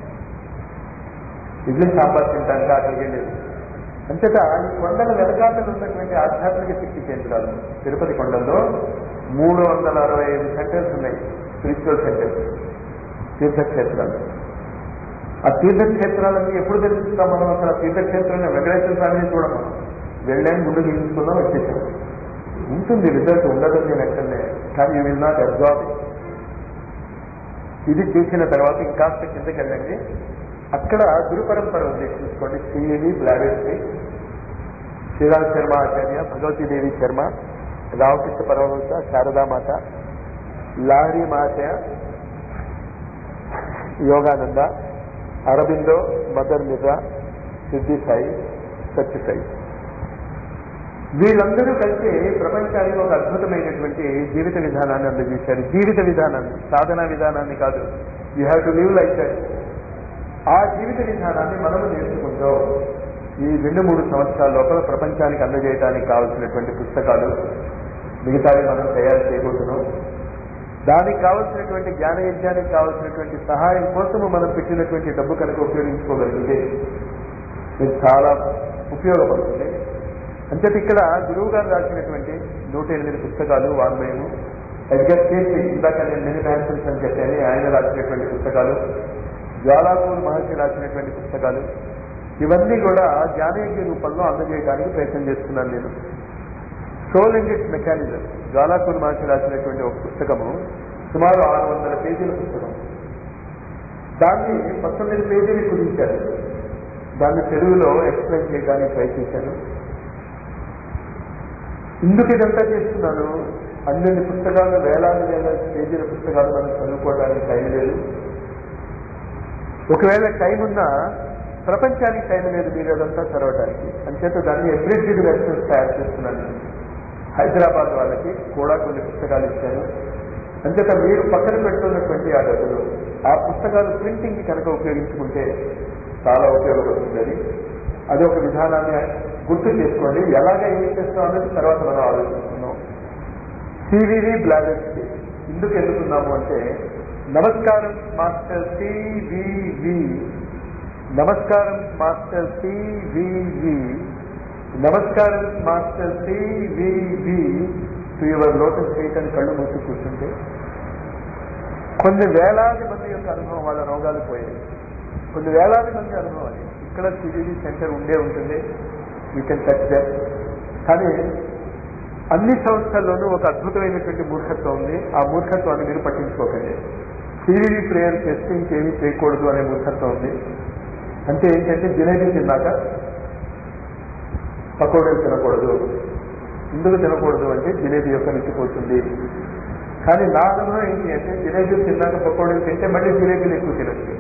ఇడ్లీ సాంబార్ తింటానికి అక్కడికి వెళ్ళేది అంతటా ఈ కొండల వెనకాతలు ఉన్నటువంటి ఆధ్యాత్మిక శక్తి కేంద్రాలు తిరుపతి కొండల్లో మూడు వందల అరవై ఐదు సెంటర్స్ ఉన్నాయి స్పిరిచువల్ సెంటర్స్ తీర్థక్షేత్రాలు ఆ తీర్థక్షేత్రాలన్నీ ఎప్పుడు తెలుస్తాం మనం అసలు ఆ తీర్థక్షేత్రాన్ని వెంకటేశ్వర స్వామిని చూడం మనం వెళ్ళాం ముందు తీసుకున్నాం వచ్చేసాం ఉంటుంది రిజల్ట్ ఉండదు నేను ఎక్కడనే కానీ యూ విల్ నాట్ అబ్జార్బ్ ఇది చేసిన తర్వాత ఇంకాస్త కిందకి వెళ్ళండి అక్కడ గురు పరంపర ఉంది చూసుకోండి శ్రీదేవి బ్లాడెస్వి శ్రీరామ్ శర్మ ఆచార్య భగవతీదేవి శర్మ రామకృష్ణ పరమహంస శారదామాత లాహరి మాతయ యోగానంద అరబిందో మదర్ మిర్రా సిద్ధి సాయి సత్య సాయి వీళ్ళందరూ కలిసి ప్రపంచానికి ఒక అద్భుతమైనటువంటి జీవిత విధానాన్ని అందజేశారు జీవిత విధానాన్ని సాధనా విధానాన్ని కాదు you have to live like that ఆ జీవిత విధానాన్ని మనము నేర్చుకుంటూ ఈ రెండు మూడు సంవత్సరాల లోపల ప్రపంచానికి అందజేయడానికి కావలసినటువంటి పుస్తకాలు మిగతావి మనం తయారు చేయబోతున్నాం దానికి కావలసినటువంటి జ్ఞాన యజ్ఞానికి కావలసినటువంటి సహాయం కోసము మనం పెట్టినటువంటి డబ్బు కనుక ఉపయోగించుకోగలిగితే ఇది చాలా ఉపయోగపడుతుంది అంచేత ఇక్కడ గురువు గారు రాసినటువంటి నూట ఎనిమిది పుస్తకాలు వాంగ్మయము ఎడ్గర్ కేసీ ఇందాక నేను మెనీ మ్యాన్సన్స్ అని చెప్పాను ఆయన రాసినటువంటి పుస్తకాలు జ్వాలాకూర్ మహర్షి రాసినటువంటి పుస్తకాలు ఇవన్నీ కూడా జ్ఞానయజ్ఞ రూపంలో అందజేయడానికి ప్రయత్నం చేస్తున్నాను నేను soul and its mechanism Jwalakur Maharshi రాసినటువంటి ఒక పుస్తకము సుమారు ఆరు వందల పేజీల పుస్తకం దాన్ని పంతొమ్మిది పేజీలు కుదించారు దాన్ని తెలుగులో ఎక్స్ప్లెయిన్ చేయడానికి ప్రయత్నించాను ఎందుకు ఇదంతా చేస్తున్నాను అన్ని పుస్తకాలు వేలాది వేల పేజీల పుస్తకాలు మనం చదువుకోవడానికి టైం లేదు ఒకవేళ టైం ఉన్నా ప్రపంచానికి టైం లేదు మీరు అదంతా చదవడానికి అంచేత దాన్ని ఎబ్రిడ్జ్డ్ వెర్షన్స్ తయారు చేస్తున్నాను నేను. హైదరాబాద్ వాళ్ళకి కూడా కొన్ని పుస్తకాలు ఇచ్చాను అంచేత మీరు పక్కన పెట్టుకున్నటువంటి ఆ డబ్బులు ఆ పుస్తకాలు ప్రింటింగ్ కనుక ఉపయోగించుకుంటే చాలా ఉపయోగపడుతుంది అది అది ఒక విధానాన్ని గుర్తు చేసుకోండి ఎలాగ ఏం చేస్తాం అనేది తర్వాత మనం ఆలోచిస్తున్నాం సివివి బ్లాడర్స్కి ఎందుకు ఎన్నుకున్నాము అంటే నమస్కారం మాస్టర్ సివివి నమస్కారం మాస్టర్ సివివి నమస్కారం master CVV to your lotus feet అని కళ్ళు మూసి కూర్చుంటే కొన్ని వేలాది మంది యొక్క అనుభవం వాళ్ళ రోగాలు పోయాయి కొన్ని వేలాది మంది అనుభవం అది ఇక్కడ సివివి సెంటర్ ఉండే ఉంటుంది యూ కెన్ టచ్ దట్ కానీ అన్ని సంస్థల్లోనూ ఒక అద్భుతమైనటువంటి మూర్ఖత్వం ఉంది ఆ మూర్ఖత్వాన్ని మీరు పట్టించుకోకండి సివివి ప్రేయర్ చేస్తే ఇంకేమీ చేయకూడదు అనే మూర్ఖత్వం ఉంది అంటే ఏంటంటే జిలేబీ తిన్నాక పకోడీలు తినకూడదు ఎందుకు తినకూడదు అంటే జిలేబీ యొక్క రుచిపోతుంది కానీ నా అనుభవం ఏంటి అంటే జిలేబీలు తిన్నాక పకోడీలు తింటే మళ్ళీ జిలేబీలు ఎక్కువ తినచ్చు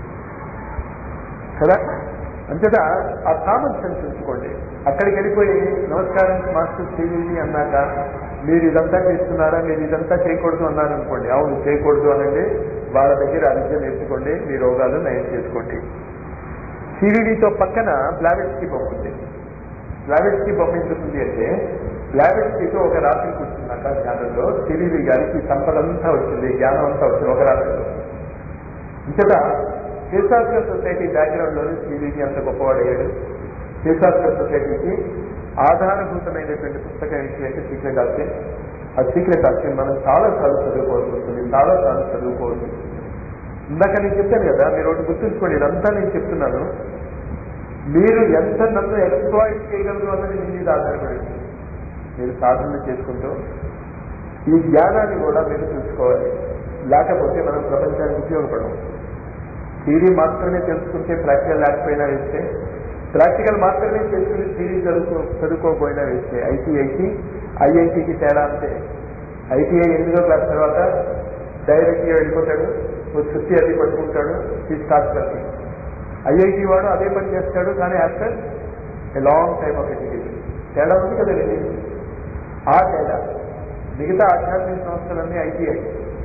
కదా అంతటా ఆ కామన్ సెన్స్ ఉంచుకోండి అక్కడికి వెళ్ళిపోయి నమస్కారం మాస్టర్ సివివి అన్నాక మీరు ఇదంతా చేస్తున్నారా మీరు ఇదంతా చేయకూడదు అన్నారు అనుకోండి అవును చేయకూడదు అనండి వాళ్ళ దగ్గర ఆ విద్య నేర్చుకోండి మీ రోగాలు నయం చేసుకోండి సివివితో పక్కన బ్లావెట్స్కి బొమ్మ ఉంది బ్లావెట్స్కి బొమ్మ ఎందుకుంది అంటే బ్లావెట్స్కితో ఒక రాత్రి కూర్చున్నాక జ్ఞానంలో సివివి గారికి ఈ సంపదంతా వచ్చింది జ్ఞానం అంతా వచ్చింది ఒక రాత్రిలో ఇంతటా శివశాస్త్ర సొసైటీ బ్యాక్గ్రౌండ్ లోనే శ్రీవిజి అంత గొప్పవాడయ్యాడు శివశాస్త్ర సొసైటీకి ఆధారభూతమైనటువంటి పుస్తకం ఏంటి అంటే సీక్రెట్ ఆప్షన్ ఆ సీక్రెట్ ఆప్షన్ మనం చాలా సార్లు చదువుకోవాల్సి వస్తుంది చాలా సార్లు చదువుకోవాల్సి వస్తుంది ఇందాక నేను చెప్పాను కదా మీరు ఒకటి గుర్తుంచుకోండి ఇదంతా నేను చెప్తున్నాను మీరు ఎంత నన్ను ఎక్స్ప్లాయిట్ చేయగలరు అన్నది మీ మీద ఆధారపడి ఉంటుంది. మీరు సాధన చేసుకుంటూ ఈ జ్ఞానాన్ని కూడా మీరు చూసుకోవాలి లేకపోతే మనం ప్రపంచానికి ఉపయోగపడం థియరీ మాత్రమే తెలుసుకుంటే ప్రాక్టికల్ లేకపోయినా వేస్తే ప్రాక్టికల్ మాత్రమే చేసుకుని థియరీ చదువుకో చదువుకోకపోయినా వేస్తే ఐటీఐకి ఐఐటికి తేడా అంతే ఐటీఐ ఎనిమిదో క్లాస్ తర్వాత డైరెక్ట్గా వెళ్ళిపోతాడు ఓ చుట్టి అది పట్టుకుంటాడు ఈ స్టార్ట్ వర్కింగ్ ఐఐటి వాడు అదే పని చేస్తాడు కానీ after a long time of education తేడా ఉంది కదా ఇది ఆ తేడా మిగతా ఆధ్యాత్మిక సంస్థలన్నీ ఐటీఐ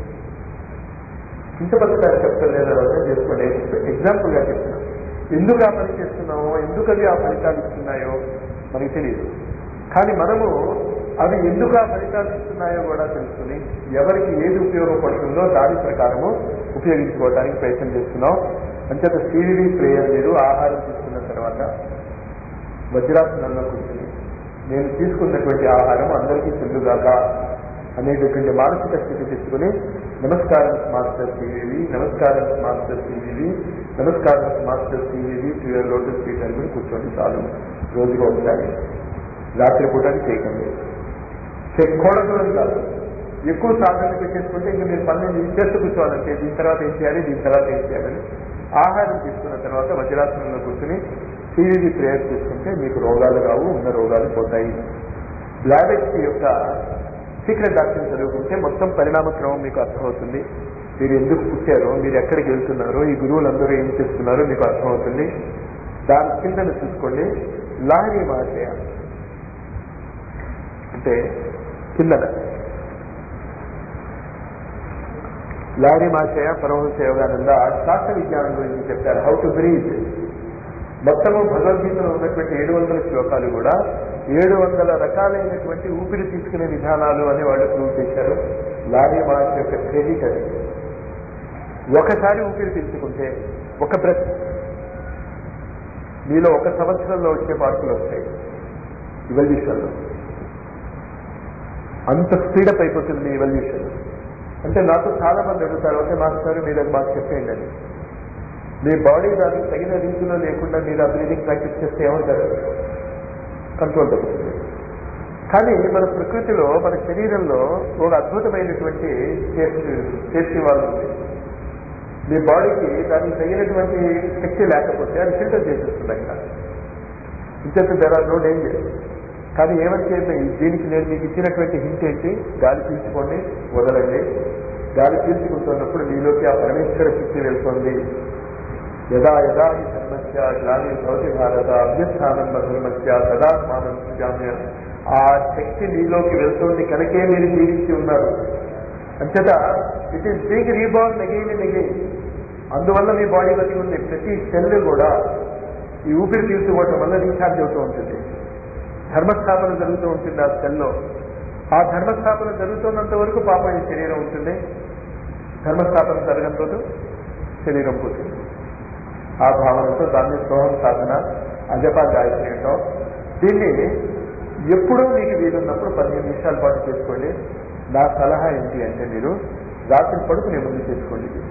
చింతపత్రాలు చెప్తలేదు అర్థం చేసుకోండి ఎగ్జాంపుల్ గా చెప్తున్నాం ఎందుకు ఆ పని చేస్తున్నామో ఎందుకు అవి ఆ ఫలితాలు ఇస్తున్నాయో మనకి తెలియదు కానీ మనము అవి ఎందుకు ఆ ఫలితాలు ఇస్తున్నాయో కూడా తెలుసుకుని ఎవరికి ఏది ఉపయోగపడుతుందో దాని ప్రకారము ఉపయోగించుకోవడానికి ప్రయత్నం చేస్తున్నాం అంచేత సీరిడి ప్రేయర్ మీరు ఆహారం తీసుకున్న తర్వాత వజ్రాసనంలో కూర్చుని నేను తీసుకున్నటువంటి ఆహారం అందరికీ చెల్లుగాక అనేటటువంటి మానసిక స్థితి తెచ్చుకుని నమస్కారం మాస్టర్ సివివి నమస్కారం మాస్టర్ సివివి నమస్కారం master CVV to your lotus feet అని కూర్చోండి చాలు రోజుగా ఒకసారి రాత్రి పూట చేయకండి చెక్కూడదు అని కాదు ఎక్కువ సాధన పెట్టేసుకుంటే ఇంక మీరు పనులు చేస్తూ కూర్చోవాలంటే దీని తర్వాత ఏం చేయాలి దీని తర్వాత ఏం చేయాలని ఆహారం తీసుకున్న తర్వాత వజ్రాసనంలో కూర్చుని సీరియస్లీ ప్రేయర్ చేసుకుంటే మీకు రోగాలు రావు ఉన్న రోగాలు పోతాయి బ్లాడెక్స్ యొక్క సీక్రెట్ డాక్టర్ చదువుకుంటే మొత్తం పరిణామ క్రమం మీకు అర్థమవుతుంది మీరు ఎందుకు పుట్టారో మీరు ఎక్కడికి వెళ్తున్నారో ఈ గురువులందరూ ఏం చేస్తున్నారో మీకు అర్థమవుతుంది దాని కిందను చూసుకోండి లాహరి మహాశయ అంటే కిందన లారీ మాచయ పరమహంస యోగానంద శ్వాస విజ్ఞానం గురించి చెప్పారు హౌ టు బ్రీత్ మొత్తము భగవద్గీతలో ఉన్నటువంటి ఏడు వందల శ్లోకాలు కూడా ఏడు వందల రకాలైనటువంటి ఊపిరి తీసుకునే విధానాలు అని వాళ్ళు ప్రూవ్ చేశారు లారీ మాచ యొక్క క్రెడిట్ అది ఒకసారి ఊపిరి తీసుకుంటే ఒక బ్రెత్ మీలో ఒక సంవత్సరంలో వచ్చే మార్పులు వస్తాయి ఇవల్యూషన్లో అంత స్పీడప్ అయిపోతుంది ఇవల్యూషన్ అంటే నాకు చాలా మంది అడుగుతారు ఓకే మాస్టర్ మీరు అది మాకు చెప్పేయండి అని మీ బాడీ దానికి తగిన రీతిలో లేకుండా మీరు ఆ బ్రీదింగ్ ప్రాక్టీస్ చేస్తే ఏమంటారు కంట్రోల్ తగ్గుతుంది కానీ మన ప్రకృతిలో మన శరీరంలో ఒక అద్భుతమైనటువంటి సేఫ్టీ సేఫ్టీ వాళ్ళు ఉంది మీ బాడీకి దానికి తగినటువంటి శక్తి లేకపోతే అది ఫిల్టర్ చేసేస్తుంది అక్కడ ఇంకెంత దెర్ ఆర్ నో డేంజర్ కానీ ఏమని చేస్తే దీనికి నేను మీకు ఇచ్చినటువంటి హింట్ ఏంటి గాలి పీల్చుకోండి వదలండి గాలి పీల్చుకుంటున్నప్పుడు మీలోకి ఆ పరమేశ్వర శక్తి వెళ్తుంది యదా యదా ఈ ధర్మస్య గ్లాని భవతి భారత అభ్యస్థానం ధర్మస్య సదాత్మానం సృజామ్య ఆ శక్తి మీలోకి వెళ్తుంది కనుకే మీరు జీవించి ఉన్నారు అంచేత it is being reborn again and again అందువల్ల మీ బాడీ బతికి ఉంది ప్రతి సెల్ కూడా ఈ ఊపిరి తీసుకోవటం వల్ల రీఛార్జ్ అవుతూ ఉంటుంది ధర్మస్థాపన జరుగుతూ ఉంటుంది ఆ సెల్లో ఆ ధర్మస్థాపన జరుగుతున్నంత వరకు పాపం ఈ శరీరం ఉంటుంది ధర్మస్థాపన జరగకపోతే శరీరం పోతుంది ఆ భావనతో దాన్ని సోహం సాధన అజపా గాయత్రి అంటాం దీన్ని ఎప్పుడూ మీకు వీలున్నప్పుడు పదిహేను నిమిషాల పాటు చేసుకోండి నా సలహా ఏంటి అంటే మీరు రాత్రి పడుకునే ముందు చేసుకోండి ఇది.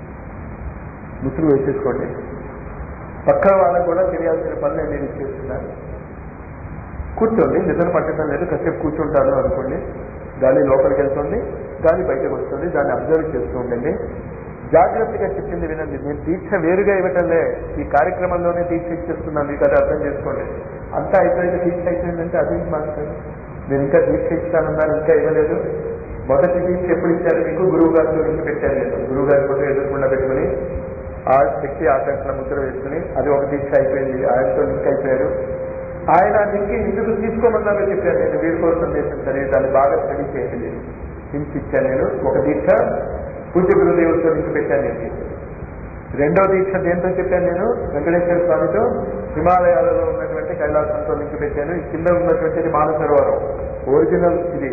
ముసుగు వేసేసుకోండి పక్కన వాళ్ళకు కూడా తెలియాల్సిన పనులు మీరు చేస్తున్నారు కూర్చోండి నిద్ర పట్టడం లేదు కాసేపు కూర్చుంటాను అనుకోండి గాలి లోపలికి వెళ్తుంది గాలి బయటకు వస్తుంది దాన్ని అబ్జర్వ్ చేస్తూ ఉండండి జాగ్రత్తగా చెప్పింది వినండి నేను దీక్ష వేరుగా ఇవ్వటంలే ఈ కార్యక్రమంలోనే దీక్ష ఇచ్చేస్తున్నాను మీకు అది అర్థం చేసుకోండి అంతా అయిపోయింది దీక్ష అయిపోయిందంటే అది మాట్లాడు నేను ఇంకా దీక్ష ఇస్తానన్నాను ఇంకా ఇవ్వలేదు మొదటి దీక్ష ఎప్పుడు ఇచ్చారు మీకు గురువు గారితో లింక్ పెట్టాను నేను గురువు గారి ఫోటో ఎదుర్కొండా పెట్టుకుని ఆ శక్తి ఆకర్షణ ముద్ర వేసుకుని అది ఒక దీక్ష అయిపోయింది ఆయనతో లింక్ అయిపోయారు ఆయన ఆ లింక్ ఎందుకు తీసుకోమన్నారో చెప్పాను నేను వీడి కోసం చేసిన సరే దాన్ని బాగా స్టడీ చేయండి లింక్ ఇచ్చాను నేను ఒక దీక్ష పూజ్య గురుదేవులతో లింక్ పెట్టాను నేను రెండో దీక్ష దేంతో చెప్పాను నేను వెంకటేశ్వర స్వామితో హిమాలయాలలో ఉన్నటువంటి కైలాసంతో లింక్ పెట్టాను ఈ కింద ఉన్నటువంటిది మానసరోవరం ఒరిజినల్ ఇది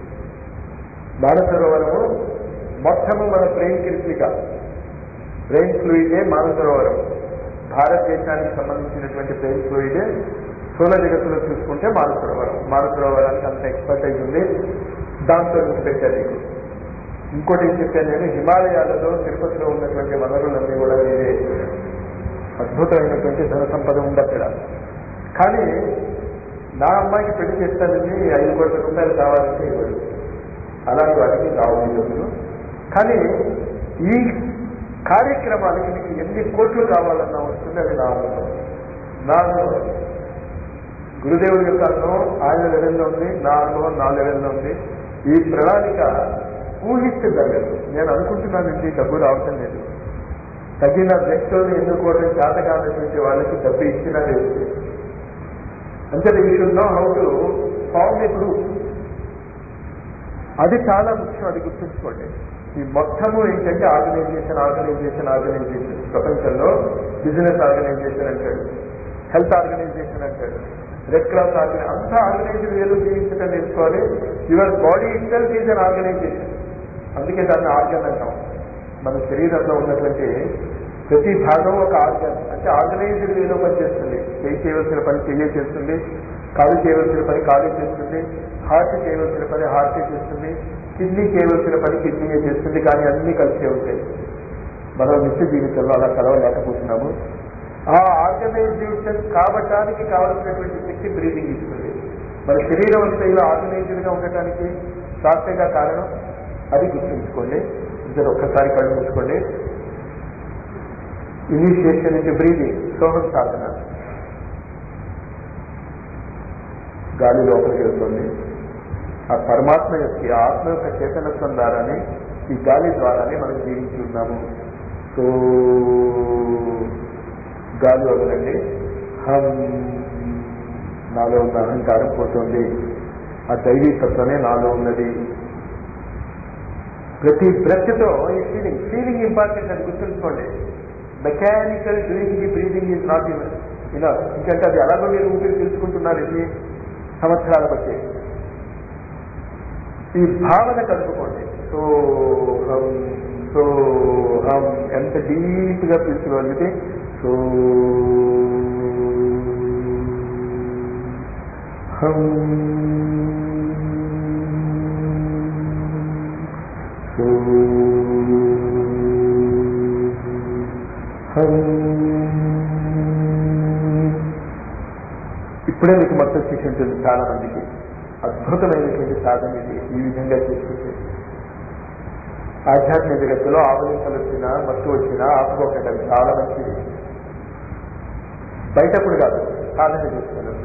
మానసరోవరము మొత్తము మన బ్రెయిన్ కిరిసిక బ్రెయిన్ ఫ్లూయిడే మానసరోవరం భారతదేశానికి సంబంధించినటువంటి బ్రెయిన్ ఫ్లూయిడే స్థూల జగత్తులో చూసుకుంటే మానసరోవరం మానసరోవరానికి అంత ఎక్స్పర్టైజ్ ఉంది దాంతో లింక్ పెట్టాను నీకు ఇంకోటి ఏం చెప్పాను నేను హిమాలయాలలో తిరుపతిలో ఉన్నటువంటి వనరులన్నీ కూడా మీరే అద్భుతమైనటువంటి ధన సంపద ఉంది అక్కడ కానీ నా అమ్మాయికి పెళ్లి చేస్తానని ఐదు కోట్ల రూపాయలు కావాలంటే ఇవ్వడు అలాంటి వాటికి రావు ఈ రోజులు కానీ ఈ కార్యక్రమానికి మీకు ఎన్ని కోట్లు కావాలన్నా వస్తుంది అది నా అనుభవం నా అనుభవం గురుదేవుడి యొక్క అనుభవం ఆయన లెవెల్లో ఉంది నా అనుభవం నా లెవెల్లో ఉంది ఈ ప్రణాళిక ఊహిస్తే జరగదు నేను అనుకుంటున్నానండి డబ్బు రావటం లేదు తగిన వ్యక్తులను ఎన్నుకోవడం చేత కానటువంటి వాళ్ళకి డబ్బు ఇచ్చినా లేదు అంటే you should know how to form a group అది చాలా ముఖ్యం అది గుర్తుంచుకోండి ఈ మొత్తము ఏంటంటే ఆర్గనైజేషన్ ఆర్గనైజేషన్ ఆర్గనైజేషన్ ప్రపంచంలో బిజినెస్ ఆర్గనైజేషన్ అంటాడు హెల్త్ ఆర్గనైజేషన్ అంటాడు రెడ్ క్రాస్ ఆర్గనై అంతా ఆర్గనైజేషన్ వేరు జీవించడం నేర్చుకోవాలి your body itself is an organisation అందుకే దాన్ని ఆర్గన్ అంటాం మన శరీరంలో ఉన్నటువంటి ప్రతి భాగం ఒక ఆర్గన్ అంటే ఆర్గనైజ్డ్ వేలో పనిచేస్తుంది చేయి చేయవలసిన పని చెయ్యే చేస్తుంది కాలు చేయవలసిన పని కాలు చేస్తుంది హార్ట్ చేయవలసిన పని హార్ట్ చేస్తుంది కిడ్నీ చేయవలసిన పని కిడ్నీయే చేస్తుంది కానీ అన్ని కలిసే ఉంటాయి మనం నిత్య జీవితంలో అలా కలవలేకపోతున్నాము ఆ ఆర్గనైజేషన్ కావటానికి కావలసినటువంటి శక్తి బ్రీదింగ్ ఇస్తుంది మన శరీరం అంతా ఇలా ఆర్గనైజ్డ్ గా ఉండటానికి శ్వాసగా కారణం అది గుర్తుంచుకోండి ఇద్దరు ఒక్కసారి కళ్ళు మూసుకోండి ఇనిషియేషన్ ఇంటి బ్రీదింగ్ సోహం సాధన గాలి లోపలికి వెళ్తుంది ఆ పరమాత్మ యొక్క ఆ ఆత్మ యొక్క చేతనత్వం ద్వారానే ఈ గాలి ద్వారానే మనం జీవించి ఉన్నాము సో గాలి వదలండి హం నాలో ఉన్న అహంకారం పోతుంది ఆ దైవీ తత్వమే నాలో ఉన్నది ప్రతి బ్రెత్తో ఈ ఫీలింగ్ ఫీలింగ్ ఇంపార్టెంట్ అని గుర్తుంచుకోండి mechanical doing the breathing is not ఇలా ఎందుకంటే అది ఎలాగో మీరు ఊపిరి తీసుకుంటున్నారు ఇది సంవత్సరాల బట్టి ఈ భావన కలుపుకోండి సో హం సో హం ఎంత డీప్ గా పిలుచుకోగలిగితే సో హం సో హం ఇప్పుడే మీకు మొత్తం చేసి ఉంటుంది చాలా మందికి అద్భుతమైనటువంటి సాధన ఇది ఈ విధంగా చేసుకుంటే ఆధ్యాత్మిక జగత్తులో ఆవలింతలు వచ్చినా మత్తు వచ్చినా ఆపుకోకండి అది చాలా మంచిది బయటప్పుడు కాదు సాధన చేస్తున్నారు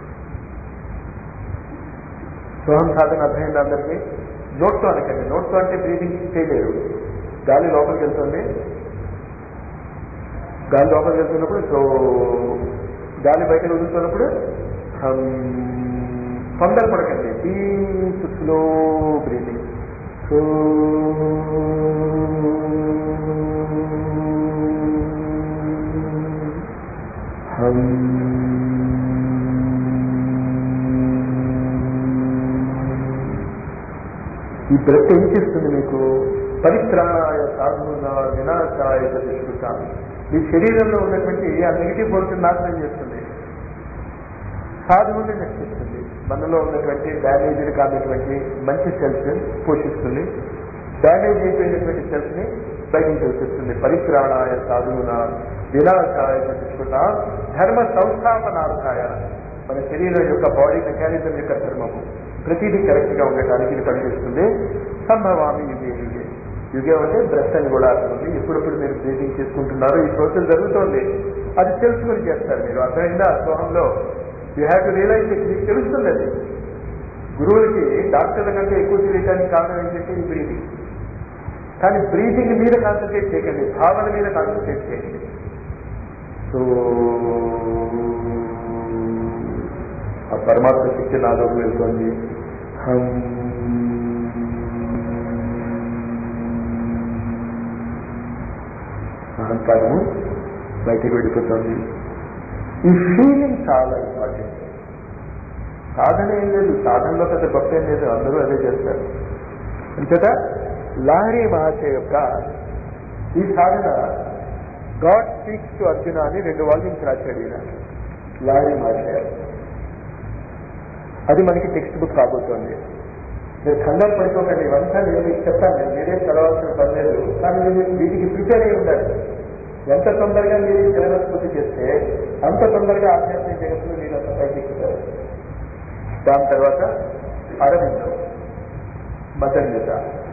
సోహం సాధన అర్థమైంది అందరికీ నోట్తో అనకండి నోట్తో అంటే బ్రీదింగ్ చేయలేరు గాలి లోపలికి వెళ్తుంది గాలి లోపలికి వెళ్తున్నప్పుడు సో గాలి బయటకు వదులుతున్నప్పుడు హం తొందరపడకండి డీప్ స్లో బ్రీతింగ్ సో హం ఈ బ్రత్ ఏం చేస్తుంది మీకు పరిత్రాయ సాధువుగా వినాశాయ దుష్కృతాన్ని మీ శరీరంలో ఉన్నటువంటి ఆ నెగిటివ్ ఫోర్స్ నాశనం చేస్తుంది సాధువుని రక్షిస్తుంది మనలో ఉన్నటువంటి డ్యామేజ్డ్ కానటువంటి మంచి సెల్స్ పోషిస్తుంది డ్యామేజ్ అయిపోయినటువంటి సెల్స్ ని బయటికి చూపిస్తుంది పరిత్రాణాయ సాధువున వినాశాయ చతుష్కృత ధర్మ సంస్థాపనార్థాయ మన శరీరం యొక్క బాడీ మెకానిజం యొక్క ధర్మము ప్రతిదీ కరెక్ట్ గా ఉండటానికి ఇది పనిచేస్తుంది సంభవామి యుగే యుగే యుగే అంటే బ్రెత్ అని కూడా అర్థం ఉంది ఎప్పుడెప్పుడు మీరు బ్రీతింగ్ చేసుకుంటున్నారో ఈ ప్రాసెస్ జరుగుతోంది అది తెలుసుకొని చేస్తారు మీరు అర్థమైందా సోహంలో you have to realise it మీకు తెలుస్తుంది అది గురువులకి డాక్టర్ల కంటే ఎక్కువ తెలియడానికి కారణం ఏంటంటే ఈ బ్రీతింగ్ కానీ బ్రీతింగ్ మీద కాన్సన్ట్రేట్ చేయకండి భావన మీద కాన్సన్ట్రేట్ చేయండి సో ఆ పరమాత్మ శక్తి నాలోకి వెళ్తోంది హం అహంకారము బయటకు వెళ్ళిపోతుంది ఈ ఫీలింగ్ చాలా ఇంపార్టెంట్ సాధన ఏం లేదు సాధనలో పెద్ద గొప్ప ఏం లేదు అందరూ అదే చేస్తారు అంతేత లాహరి మహాశయ యొక్క ఈ సాధన గాడ్ స్పీక్స్ టు అర్జున అని రెండు వాల్యూమ్స్ రాశాడు ఈయన లాహరి మహాశయ అది మనకి టెక్స్ట్ బుక్ కాబోతోంది మీరు కంగారు పడిపోకండి ఇవంతా నేను మీకు చెప్తాను నేను మీరే చదవాల్సిన పని లేదు కానీ మీరు వీటికి ప్రిపేర్ అయి ఉండాలి ఎంత తొందరగా మీరు ఈ సిలబస్ పూర్తి చేస్తే అంత తొందరగా ఆధ్యాత్మిక జగత్తులో మీరు అంత పైకి ఎక్కుతారు దాని తర్వాత అరవిందం మదన్యత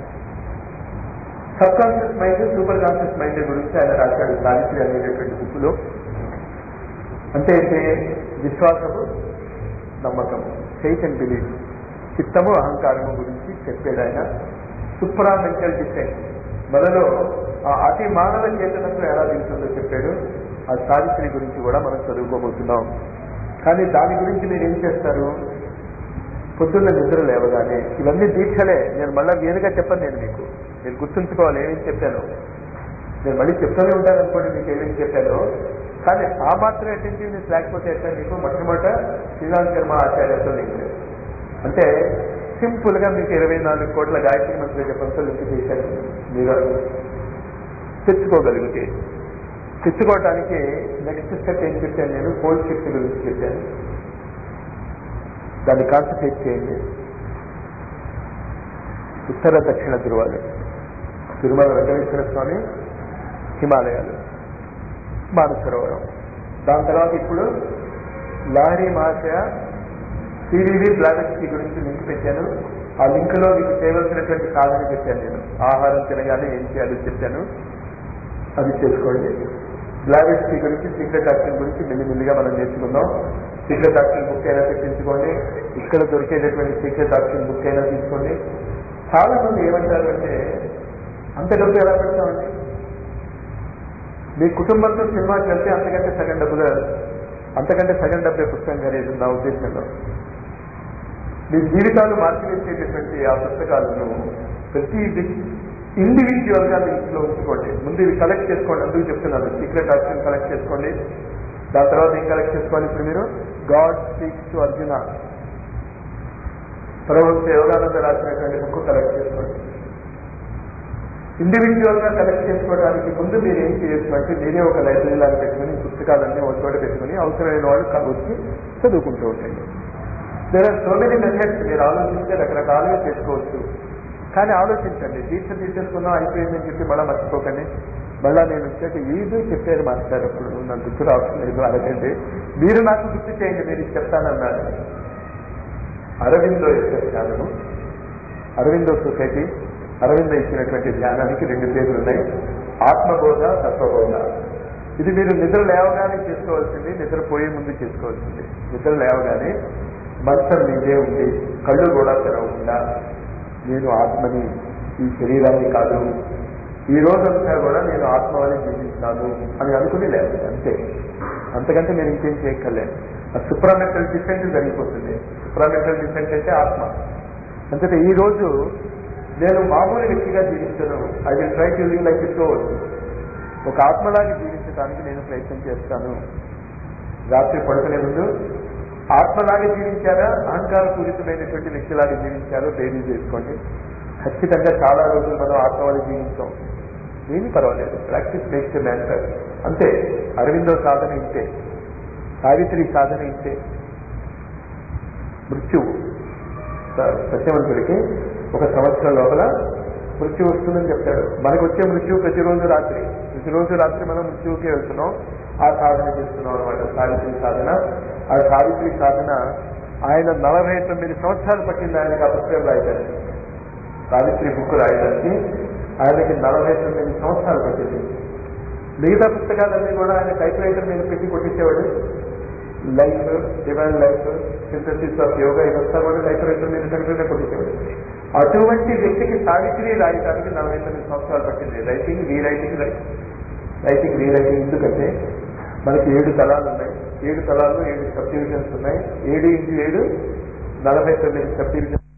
subconscious mind superconscious mind గురించి ఆయన రాశాడు సావిత్రి అనేటటువంటి బుక్లో అంటే ఏంటి విశ్వాసము నమ్మకము ఫెయిత్ అండ్ బిలీఫ్ చిత్తము అహంకారము గురించి చెప్పాడు ఆయన సుప్రా మెంటల్ డిసెంట్ మనలో ఆ అతి మానవ చేతనత్వం ఎలా దిగుతుందో చెప్పాడు ఆ సావిత్రి గురించి కూడా మనం చదువుకోబోతున్నాం కానీ దాని గురించి మీరు ఏం చేస్తారు పొద్దున్న నిద్ర లేవగానే ఇవన్నీ దీక్షలే నేను మళ్ళీ వేరుగా చెప్పను నేను మీకు మీరు గుర్తుంచుకోవాలి ఏమేమి చెప్పాను నేను మళ్ళీ చెప్తూనే ఉంటాను అనుకోండి మీకు ఏమేమి చెప్పాను కానీ ఆ మాత్రం అటెంటివ్నెస్ లేకపోతే ఎట్లా మీకు మొట్టమొదట శ్రీరామ్ శర్మ ఆచార్యతో లింక్ అంటే సింపుల్ గా మీకు ఇరవై నాలుగు కోట్ల గాయత్రి మంత్రి జపంతో లింక్ చేశాను మీరు తెచ్చుకోగలిగితే తెచ్చుకోవడానికి నెక్స్ట్ స్టెప్ ఏం చెప్పాను నేను కోల్డ్ షిఫ్ట్ గురించి చెప్పాను దాన్ని కాన్సన్ట్రేట్ చేయండి ఉత్తర దక్షిణ ధృవాలు తిరుమల వెంకటేశ్వర స్వామి హిమాలయాలు మానసరోవరం దాని తర్వాత ఇప్పుడు లాహరి మహాశయ సివివి బ్లావెట్స్కి గురించి లింక్ పెట్టాను ఆ లింక్ లో మీకు చేయవలసినటువంటి సాధన చెప్పాను నేను ఆహారం తినగానే ఏం చేయాలో చెప్పాను అది చేసుకోండి గ్లావిటీ గురించి సీక్రెట్ యాక్షన్ గురించి మెల్లిమెల్లిగా మనం నేర్చుకుందాం సీక్రెట్ యాక్షన్ బుక్ అయినా తెప్పించుకోండి ఇక్కడ దొరికేటటువంటి సీక్రెట్ యాక్షన్ బుక్ అయినా తీసుకోండి చాలా మంది ఏమంటారు అంటే అంత డబ్బు ఎలా పెడతామండి మీ కుటుంబంతో సినిమాకి వెళ్తే అంతకంటే సగం డబ్బులు అంతకంటే సగం డబ్బే పుస్తకం ఖరీదు నా ఉద్దేశంలో మీ జీవితాలు మార్చివేసేటటువంటి ఆ పుస్తకాలను ప్రతి ఇండివిజువల్ గా మీ ఇంట్లో ఉంచుకోండి ముందు ఇవి కలెక్ట్ చేసుకోండి అందుకు చెప్తున్నాను సీక్రెట్ యాక్షన్ కలెక్ట్ చేసుకోండి దాని తర్వాత ఏం కలెక్ట్ చేసుకోవాలి ఇప్పుడు మీరు గాడ్ స్పీక్స్ టు అర్జున పరవంశ యోగానంద రాసినటువంటి బుక్ కలెక్ట్ చేసుకోండి ఇండివిజువల్ గా కలెక్ట్ చేసుకోవడానికి ముందు మీరు ఏం చేయొచ్చు అంటే మీరే ఒక లైబ్రరీ లాగా పెట్టుకుని పుస్తకాలన్నీ ఒక చోట పెట్టుకుని అవసరమైన వాళ్ళు క- వచ్చి చదువుకుంటూ ఉండండి there are so many methods మీరు ఆలోచిస్తే రకరకాలుగా చేసుకోవచ్చు కానీ ఆలోచించండి దీక్ష తీసేసుకున్నాం అయిపోయిందని చెప్పి మళ్ళీ మర్చిపోకండి మళ్ళా నేను వచ్చాక ఏదో చెప్పారు మాస్టర్ అప్పుడు నాకు గుర్తు రావట్లేదు అడగండి మీరు నాకు గుర్తు చేయండి మీరు ఇది చెప్తానన్నారు అరవిందో యొక్క ధ్యానము అరవిందో సొసైటీ అరవింద ఇచ్చినటువంటి ధ్యానానికి రెండు పేర్లు ఉన్నాయి ఆత్మబోధ తత్వబోధ ఇది మీరు నిద్ర లేవగానే చేసుకోవాల్సింది నిద్రపోయే ముందు చేసుకోవాల్సింది నిద్ర లేవగానే మనసం మీదే ఉంది కళ్ళు కూడా తెరవకుండా నేను ఆత్మని ఈ శరీరాన్ని కాదు ఈ రోజంతా కూడా నేను ఆత్మ వల్ల జీవించాను అని అనుకుని లేదు అంతే అంతకంటే నేను ఇంకేం చేయక్కర్లేదు ఆ సుప్రామెంటల్ డిఫెంట్ జరిగిపోతుంది సుప్రామెంటల్ డిఫెంట్ అంటే ఆత్మ అంతటే ఈ రోజు నేను మామూలు వ్యక్తిగా జీవించను I will try to live like soul ఒక ఆత్మలాగా జీవించడానికి నేను ప్రయత్నం చేస్తాను రాత్రి పడుకునే ముందు ఆత్మలాగా జీవించారా అహంకార పూరితమైనటువంటి వ్యక్తిలాగా జీవించారో బేరీ చేసుకోండి ఖచ్చితంగా చాలా రోజులు మనం ఆత్మవాళ్ళు జీవించాం ఏమీ పర్వాలేదు ప్రాక్టీస్ మేక్స్ మ్యాటర్ అంతే అరవిందో సాధన ఇంతే సావిత్రి సాధన ఇంతే మృత్యువు స- సత్యవంతుడికి ఒక సంవత్సరం లోపల మృత్యు వస్తుందని చెప్తాడు మనకు వచ్చే మృత్యు ప్రతిరోజు రాత్రి ప్రతిరోజు రాత్రి మనం మృత్యువుకే వెళ్తున్నాం ఆ సాధన చేస్తున్నాం అనమాట సావిత్రి సాధన ఆ సావిత్రి సాధన ఆయన నలభై తొమ్మిది సంవత్సరాలు పట్టింది ఆయనకు ఆ పుస్తకం రాయడానికి సావిత్రి బుక్ రాయడానికి ఆయనకి నలభై తొమ్మిది సంవత్సరాలు పట్టింది మిగతా పుస్తకాలన్నీ కూడా ఆయన టైప్ రైటర్ మీద పెట్టి కొట్టించేవాడు life divine life synthesis of yoga ఇదంతా కూడా టైప్ రైటర్ మీద సెక్రటరీ కొట్టించేవాడు అటువంటి వ్యక్తికి సావిత్రి రాయడానికి నలభై తొమ్మిది సంవత్సరాలు పట్టింది రైటింగ్ రీరైటింగ్ రైటింగ్ రీరైటింగ్ ఎందుకంటే మనకి ఏడు తలాలు ఉన్నాయి ఏడు తలాల్లో ఏడు సబ్ డివిజన్స్ ఉన్నాయి ఏడు ఇంటూ ఏడు నలభై తొమ్మిది సబ్ డివిజన్స్